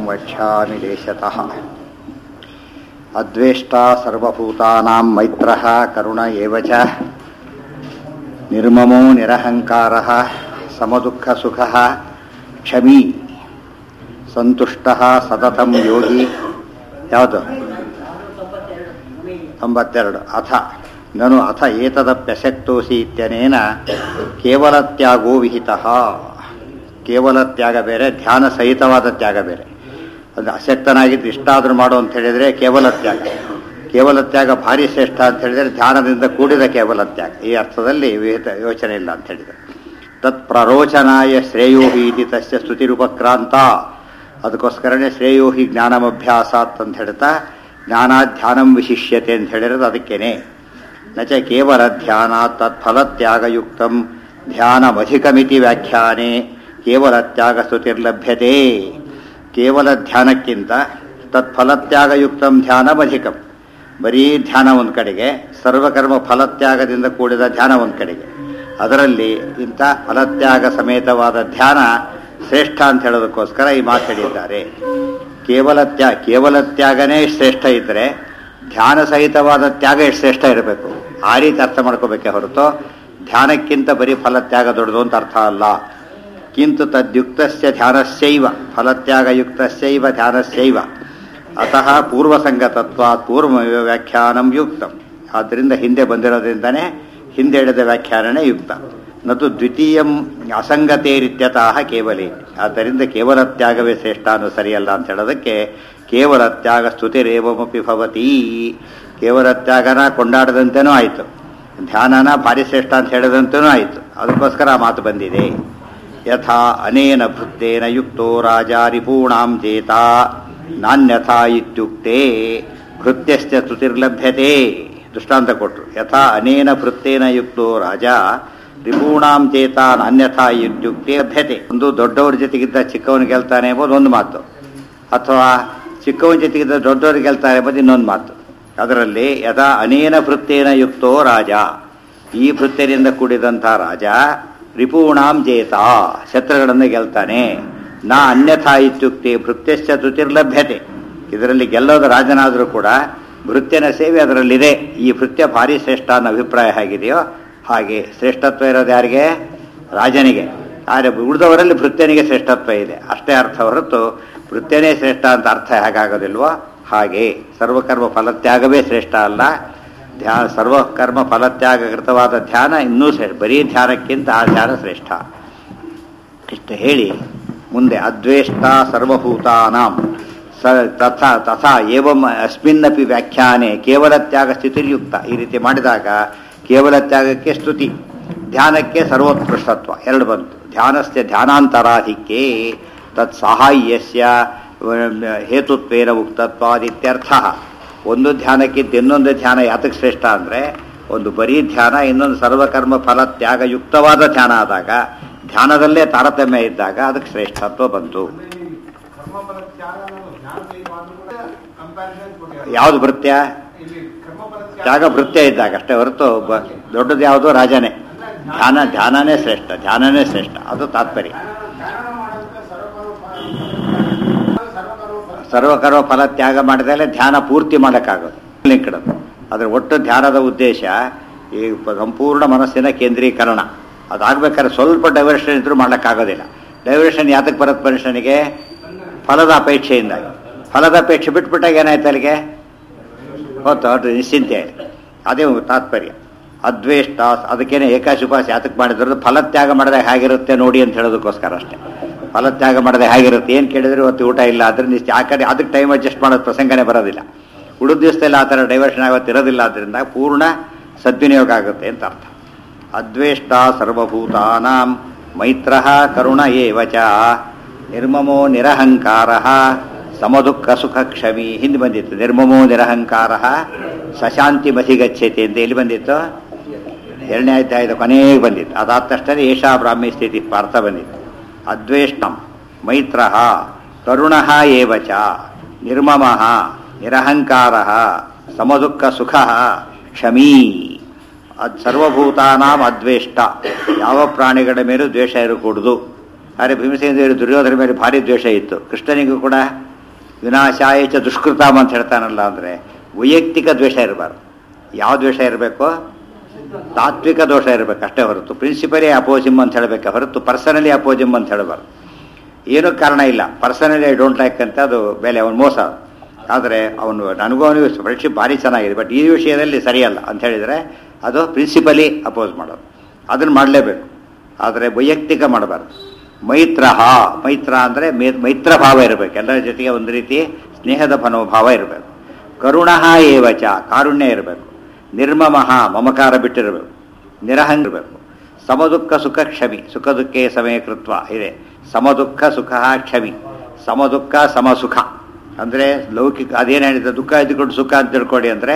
वक्ष्यामि देशतः अद्वेष्टा सर्वभूतानां मैत्रः करुण एव च निर्ममो निरहङ्कारः समदुःखसुखः क्षमी ಸಂತುಷ್ಟಃ ಸತತಂ ಯೋಗಿ ಯಾವುದು ತೊಂಬತ್ತೆರಡು ಅಥ ನನು ಅಥ ಏತದಪ್ಯಶಕ್ತೋಸಿ ಇತ್ಯನೇನ ಕೇವಲ ತ್ಯಾಗೋ ವಿಹಿತ ಕೇವಲ ತ್ಯಾಗ ಬೇರೆ ಧ್ಯಾನ ಸಹಿತವಾದ ತ್ಯಾಗ ಬೇರೆ ಅದು ಅಶಕ್ತನಾಗಿದ್ದು ಇಷ್ಟಾದರೂ ಮಾಡು ಅಂತ ಹೇಳಿದರೆ ಕೇವಲ ತ್ಯಾಗ ಕೇವಲ ತ್ಯಾಗ ಭಾರಿ ಶ್ರೇಷ್ಠ ಅಂತ ಹೇಳಿದರೆ ಧ್ಯಾನದಿಂದ ಕೂಡಿದ ಕೇವಲ ತ್ಯಾಗ ಈ ಅರ್ಥದಲ್ಲಿ ವಿಹಿತ ಯೋಚನೆ ಇಲ್ಲ ಅಂತ ಹೇಳಿದರು ತತ್ ಪ್ರರೋಚನಾಯ ಶ್ರೇಯೋಹಿ ಇತಿ ತಸ್ಯ ಸ್ತುತಿರುಪಕ್ರಾಂತ ಅದಕ್ಕೋಸ್ಕರನೇ ಶ್ರೇಯೋಹಿ ಜ್ಞಾನಮಭ್ಯಾಸಾತ್ ಅಂತ ಹೇಳ್ತಾ ಜ್ಞಾನ ಧ್ಯಾನಂ ವಿಶಿಷ್ಯತೆ ಅಂತ ಹೇಳಿರೋದು ಅದಕ್ಕೇನೆ ನಚ ಕೇವಲ ಧ್ಯಾನ ತತ್ಫಲತ್ಯಾಗಯುಕ್ತ ಧ್ಯಾನಮಧಿಕಮಿತಿ ವ್ಯಾಖ್ಯಾನೆ ಕೇವಲ ತ್ಯಾಗ ಸ್ತುತಿರ್ಲಭ್ಯತೆ ಕೇವಲ ಧ್ಯಾನಕ್ಕಿಂತ ತತ್ಫಲತ್ಯಾಗಯುಕ್ತ ಧ್ಯಾನಮಧಿಕಂ ಬರೀ ಧ್ಯಾನ ಒಂದು ಕಡೆಗೆ ಸರ್ವಕರ್ಮ ಫಲತ್ಯಾಗದಿಂದ ಕೂಡಿದ ಧ್ಯಾನ ಒಂದು ಕಡೆಗೆ ಅದರಲ್ಲಿ ಇಂಥ ಫಲತ್ಯಾಗ ಸಮೇತವಾದ ಧ್ಯಾನ ಶ್ರೇಷ್ಠ ಅಂತ ಹೇಳೋದಕ್ಕೋಸ್ಕರ ಈ ಮಾತು ಹೇಳಿದ್ದಾರೆ ಕೇವಲ ತ್ಯಾಗ ಕೇವಲ ತ್ಯಾಗನೇ ಶ್ರೇಷ್ಠ ಇದ್ದರೆ ಧ್ಯಾನ ಸಹಿತವಾದ ತ್ಯಾಗ ಎಷ್ಟು ಶ್ರೇಷ್ಠ ಇರಬೇಕು ಆ ರೀತಿ ಅರ್ಥ ಮಾಡ್ಕೋಬೇಕೆ ಹೊರತು ಧ್ಯಾನಕ್ಕಿಂತ ಬರೀ ಫಲತ್ಯಾಗ ದೊಡ್ಡದು ಅಂತ ಅರ್ಥ ಅಲ್ಲ ಕಿಂತು ತದ್ಯುಕ್ತಸ್ಯ ಧ್ಯಾನಸ್ಯೈವ ಫಲತ್ಯಾಗಯುಕ್ತಸ್ಯೈವ ಧ್ಯಾನಸ್ಯೈವ ಅತಃ ಪೂರ್ವಸಂಗತತ್ವ ಪೂರ್ವ ವ್ಯಾಖ್ಯಾನಂ ಯುಕ್ತಂ ಆದ್ದರಿಂದ ಹಿಂದೆ ಬಂದಿರೋದ್ರಿಂದನೇ ಹಿಂದೆ ಹೇಳಿದ ವ್ಯಾಖ್ಯಾನನೇ ಯುಕ್ತ ನತು ದ್ವಿತೀಯಂ ಅಸಂಗತೇರಿತ್ಯತಃ ಕೇವಲಿ ಆದ್ದರಿಂದ ಕೇವಲ ತ್ಯಾಗವೇ ಶ್ರೇಷ್ಠ ಅನ್ನೋ ಸರಿಯಲ್ಲ ಅಂತ ಹೇಳೋದಕ್ಕೆ ಕೇವಲ ತ್ಯಾಗ ಸ್ತುತಿರೇವಮಪಿ ಭವತಿ ಕೇವಲ ತ್ಯಾಗನ ಕೊಂಡಾಡದಂತೆನೂ ಆಯಿತು ಧ್ಯಾನನ ಭಾರಿ ಶ್ರೇಷ್ಠ ಅಂತ ಹೇಳಿದಂತೆನೂ ಆಯಿತು ಅದಕ್ಕೋಸ್ಕರ ಆ ಮಾತು ಬಂದಿದೆ ಯಥಾ ಅನೇನ ಭೃತ್ತೇನ ಯುಕ್ತೋ ರಾಜ ರಿಪೂಣಾಂ ಚೇತ ನಾನ್ಯಥಾ ಇತ್ಯುಕ್ತೆ ಭೃತ್ಯಶ್ಚ ಸ್ತುತಿರ್ಲಭ್ಯತೆ ದೃಷ್ಟಾಂತ ಕೊಟ್ಟರು ಯಥಾ ಅನೇನ ಭೃತ್ತೇನ ಯುಕ್ತೋ ರಾಜ ರಿಪೂಣಾಂ ಚೇತ ನಾನ್ಯಥಾ ಇತ್ಯುಕ್ತೆ ಲಭ್ಯತೆ ಒಂದು ದೊಡ್ಡವ್ರ ಜೊತೆಗಿದ್ದ ಚಿಕ್ಕವನು ಗೆಲ್ತಾನೆ ಎಂಬುದು ಒಂದು ಮಾತು ಅಥವಾ ಚಿಕ್ಕವನ ಜೊತೆಗಿದ್ದ ದೊಡ್ಡವರು ಗೆಲ್ತಾರೆ ಎಂಬುದು ಇನ್ನೊಂದು ಮಾತು ಅದರಲ್ಲಿ ಯಥಾ ಅನೇನ ಭೃತ್ತೇನ ಯುಕ್ತೋ ರಾಜ ಈ ಭೃತ್ಯರಿಂದ ಕೂಡಿದಂಥ ರಾಜ ರಿಪೂಣಾಂ ಜೇತ ಶತ್ರುಗಳನ್ನು ಗೆಲ್ತಾನೆ ನಾ ಅನ್ಯಥಾ ಇತ್ಯುಕ್ತಿ ಭೃತ್ಯಶ್ಚ ತುತಿರ್ಲಭ್ಯತೆ ಇದರಲ್ಲಿ ಗೆಲ್ಲೋದು ರಾಜನಾದರೂ ಕೂಡ ಭೃತ್ಯನ ಸೇವೆ ಅದರಲ್ಲಿದೆ ಈ ಭೃತ್ಯ ಭಾರಿ ಶ್ರೇಷ್ಠ ಅನ್ನೋ ಅಭಿಪ್ರಾಯ ಹೇಗಿದೆಯೋ ಹಾಗೆ ಶ್ರೇಷ್ಠತ್ವ ಇರೋದು ಯಾರಿಗೆ ರಾಜನಿಗೆ ಆದರೆ ಉಳಿದವರಲ್ಲಿ ಭೃತ್ಯನಿಗೆ ಶ್ರೇಷ್ಠತ್ವ ಇದೆ ಅಷ್ಟೇ ಅರ್ಥ ಹೊರತು ಭೃತ್ಯನೇ ಶ್ರೇಷ್ಠ ಅಂತ ಅರ್ಥ ಹೇಗಾಗೋದಿಲ್ವೋ ಹಾಗೆ ಸರ್ವಕರ್ಮ ಫಲತ್ಯಾಗವೇ ಶ್ರೇಷ್ಠ ಅಲ್ಲ ಧ್ಯಾನ ಸರ್ವಕರ್ಮ ಫಲತ್ಯಾಗಕೃತವಾದ ಧ್ಯಾನ ಇನ್ನೂ ಶ್ರೇಷ್ಠ ಬರೀ ಧ್ಯಾನಕ್ಕಿಂತ ಆ ಧ್ಯಾನ ಶ್ರೇಷ್ಠ ಇಷ್ಟು ಹೇಳಿ ಮುಂದೆ ಅದ್ವೇಷ್ಟ ಸರ್ವಭೂತಾನಾಂ ಸ ತಥಾ ತಥಾ ಏವಂ ಅಸ್ಮಿನ್ನಪಿ ವ್ಯಾಖ್ಯಾನೆ ಕೇವಲ ತ್ಯಾಗ ಸ್ಥಿತಿರ್ಯುಕ್ತ ಈ ರೀತಿ ಮಾಡಿದಾಗ ಕೇವಲ ತ್ಯಾಗಕ್ಕೆ ಸ್ತುತಿ ಧ್ಯಾನಕ್ಕೆ ಸರ್ವೋತ್ಕೃಷ್ಟತ್ವ ಎರಡು ಬಂತು ಧ್ಯಾನಸ್ಯ ಧ್ಯಾನಾಂತರಾಧಿಕ್ಕೆ ತತ್ ಸಾಹಾಯ್ಯಸ್ಯ ಹೇತುತ್ವೇನ ಉಕ್ತತ್ವಾದಿತ್ಯರ್ಥ ಒಂದು ಧ್ಯಾನಕ್ಕಿಂತ ಇನ್ನೊಂದು ಧ್ಯಾನ ಯಾತಕ್ಕೆ ಶ್ರೇಷ್ಠ ಅಂದರೆ ಒಂದು ಬರೀ ಧ್ಯಾನ ಇನ್ನೊಂದು ಸರ್ವಕರ್ಮ ಫಲ ತ್ಯಾಗಯುಕ್ತವಾದ ಧ್ಯಾನ ಆದಾಗ ಧ್ಯಾನದಲ್ಲೇ ತಾರತಮ್ಯ ಇದ್ದಾಗ ಅದಕ್ಕೆ ಶ್ರೇಷ್ಠತ್ವ ಬಂತು ಯಾವುದು ಭೃತ್ಯ ತ್ಯಾಗ ಭೃತ್ಯ ಇದ್ದಾಗ ಅಷ್ಟೇ ಹೊರತು ದೊಡ್ಡದು ಯಾವುದು ರಾಜನೇ ಧ್ಯಾನ ಧ್ಯಾನನೇ ಶ್ರೇಷ್ಠ ಧ್ಯಾನನೇ ಶ್ರೇಷ್ಠ ಅದು ತಾತ್ಪರ್ಯ ಸರ್ವಕರ್ಮ ಫಲ ತ್ಯಾಗ ಮಾಡಿದಾಗಲೇ ಧ್ಯಾನ ಪೂರ್ತಿ ಮಾಡೋಕ್ಕಾಗೋದು ಲಿಂಕಡದು ಅದರ ಒಟ್ಟು ಧ್ಯಾನದ ಉದ್ದೇಶ ಈ ಸಂಪೂರ್ಣ ಮನಸ್ಸಿನ ಕೇಂದ್ರೀಕರಣ ಅದಾಗಬೇಕಾದ್ರೆ ಸ್ವಲ್ಪ ಡೈವರ್ಷನ್ ಇದ್ರೂ ಮಾಡೋಕ್ಕಾಗೋದಿಲ್ಲ ಡೈವರ್ಷನ್ ಯಾತಕ್ಕೆ ಬರುತ್ತೆ ಮನುಷ್ಯನಿಗೆ ಫಲದ ಅಪೇಕ್ಷೆಯಿಂದಾಗಿ ಫಲದ ಅಪೇಕ್ಷೆ ಬಿಟ್ಬಿಟ್ಟಾಗ ಏನಾಯ್ತು ಅಲ್ಲಿಗೆ ಗೊತ್ತು ಅದು ನಿಶ್ಚಿಂತೆ ಅದೇ ತಾತ್ಪರ್ಯ ಅದ್ವೇಷ್ಟ ಅದಕ್ಕೇನೆ ಏಕಾಶುಪಾಸ ಯಾತಕ್ಕೆ ಮಾಡಿದ್ರು ಫಲತ್ಯಾಗ ಮಾಡಿದಾಗ ಹೇಗಿರುತ್ತೆ ನೋಡಿ ಅಂತ ಹೇಳೋದಕ್ಕೋಸ್ಕರ ಅಷ್ಟೇ ಫಲತ್ಯಾಗ ಮಾಡದೆ ಹೇಗಿರುತ್ತೆ ಏನು ಕೇಳಿದ್ರೆ ಇವತ್ತು ಊಟ ಇಲ್ಲ ಅದರಿಂದ ಇಷ್ಟು ಆ ಕಡೆ ಅದಕ್ಕೆ ಟೈಮ್ ಅಡ್ಜಸ್ಟ್ ಮಾಡೋದು ಪ್ರಸಂಗನೇ ಬರೋದಿಲ್ಲ ಉಳಿದ ದಿವಸದಲ್ಲಿ ಆ ಥರ ಡೈವರ್ಷನ್ ಆಗೋತ್ತಿರೋದಿಲ್ಲ ಅದರಿಂದ ಪೂರ್ಣ ಸದ್ವಿನಿಯೋಗ ಆಗುತ್ತೆ ಅಂತ ಅರ್ಥ ಅದ್ವೇಷ್ಟ ಸರ್ವಭೂತಾನಾಂ ಮೈತ್ರ ಕರುಣ ಏವ ಚ ನಿರ್ಮಮೋ ನಿರಹಂಕಾರ ಸಮದುಃಖ ಸುಖ ಕ್ಷಮಿ ಹಿಂದೆ ಬಂದಿತ್ತು ನಿರ್ಮಮೋ ನಿರಹಂಕಾರ ಸಶಾಂತಿ ಮಸಿಗಚ್ಚತೆ ಅಂತ ಎಲ್ಲಿ ಬಂದಿತ್ತು ಎರಡನೇ ಅಧ್ಯಾಯದ ಕೊನೆಗೆ ಬಂದಿತ್ತು ಅದಾದ ತಕ್ಷಣ ಏಷಾ ಬ್ರಾಹ್ಮಿ ಸ್ಥಿತಿ ಪಾರ್ಥ ಬಂದಿತ್ತು ಅದ್ವೇಷ್ಟಂ ಮೈತ್ರ ಕರುಣ ಏವ ಚ ನಿರ್ಮಮ ನಿರಹಂಕಾರ ಸಮದುಃಖ ಸುಖ ಕ್ಷಮೀ ಅದ್ ಸರ್ವಭೂತಾನಾಂ ಅದ್ವೇಷ್ಟ ಯಾವ ಪ್ರಾಣಿಗಳ ಮೇಲೂ ದ್ವೇಷ ಇರಕೂಡುದು ಆದರೆ ಭೀಮಸೇನ ದುರ್ಯೋಧನ ಮೇಲೆ ಭಾರಿ ದ್ವೇಷ ಇತ್ತು ಕೃಷ್ಣನಿಗೂ ಕೂಡ ವಿನಾಶಾಯ ಚ ದುಷ್ಕೃತಾಮ ಅಂತ ಹೇಳ್ತಾನಲ್ಲ ಅಂದರೆ ವೈಯಕ್ತಿಕ ದ್ವೇಷ ಇರಬಾರ್ದು ಯಾವ ದ್ವೇಷ ಇರಬೇಕು ತಾತ್ವಿಕ ದೋಷ ಇರಬೇಕು ಅಷ್ಟೇ ಹೊರತು ಪ್ರಿನ್ಸಿಪಲಿ ಅಪೋಸಿಮ್ ಅಂತ ಹೇಳಬೇಕು ಹೊರತು ಪರ್ಸನಲಿ ಅಪೋಸಿಮ್ ಅಂತ ಹೇಳಬಾರ್ದು ಏನೂ ಕಾರಣ ಇಲ್ಲ ಪರ್ಸನಲಿ ಐ ಡೋಂಟ್ ಲೈಕ್ ಅಂತ ಅದು ಬೆಲೆ ಅವನು ಮೋಸ ಆದರೆ ಅವನು ನನಗೂ ಅವನಿಗೂ ಫ್ರೆಂಡ್ಶಿಪ್ ಭಾರಿ ಚೆನ್ನಾಗಿದೆ ಬಟ್ ಈ ವಿಷಯದಲ್ಲಿ ಸರಿಯಲ್ಲ ಅಂತ ಹೇಳಿದರೆ ಅದು ಪ್ರಿನ್ಸಿಪಲಿ ಅಪೋಸ್ ಮಾಡೋದು ಅದನ್ನು ಮಾಡಲೇಬೇಕು ಆದರೆ ವೈಯಕ್ತಿಕ ಮಾಡಬಾರ್ದು ಮೈತ್ರ ಮೈತ್ರ ಅಂದರೆ ಮೈತ್ರ ಭಾವ ಇರಬೇಕು ಎಲ್ಲರ ಜೊತೆಗೆ ಒಂದು ರೀತಿ ಸ್ನೇಹದ ಮನೋಭಾವ ಇರಬೇಕು ಕರುಣ ಏವಚ ಕಾರುಣ್ಯ ಇರಬೇಕು ನಿರ್ಮಮಃ ಮಮಕಾರ ಬಿಟ್ಟಿರಬೇಕು ನಿರಹಂಗ್ ಇರಬೇಕು ಸಮದುಃಖ ಸುಖ ಕ್ಷಮಿ ಸುಖ ದುಃಖೇ ಸಮಯ ಕೃತ್ವ ಇದೆ ಸಮದುಃಖ ಸುಖ ಕ್ಷಮಿ ಸಮದುಃಖ ಸಮಸುಖ ಅಂದರೆ ಲೌಕಿಕ ಅದೇನು ಹೇಳಿದ್ರೆ ದುಃಖ ಇದ್ದುಕೊಂಡು ಸುಖ ಅಂತ ತಿಳ್ಕೊಡಿ ಅಂದರೆ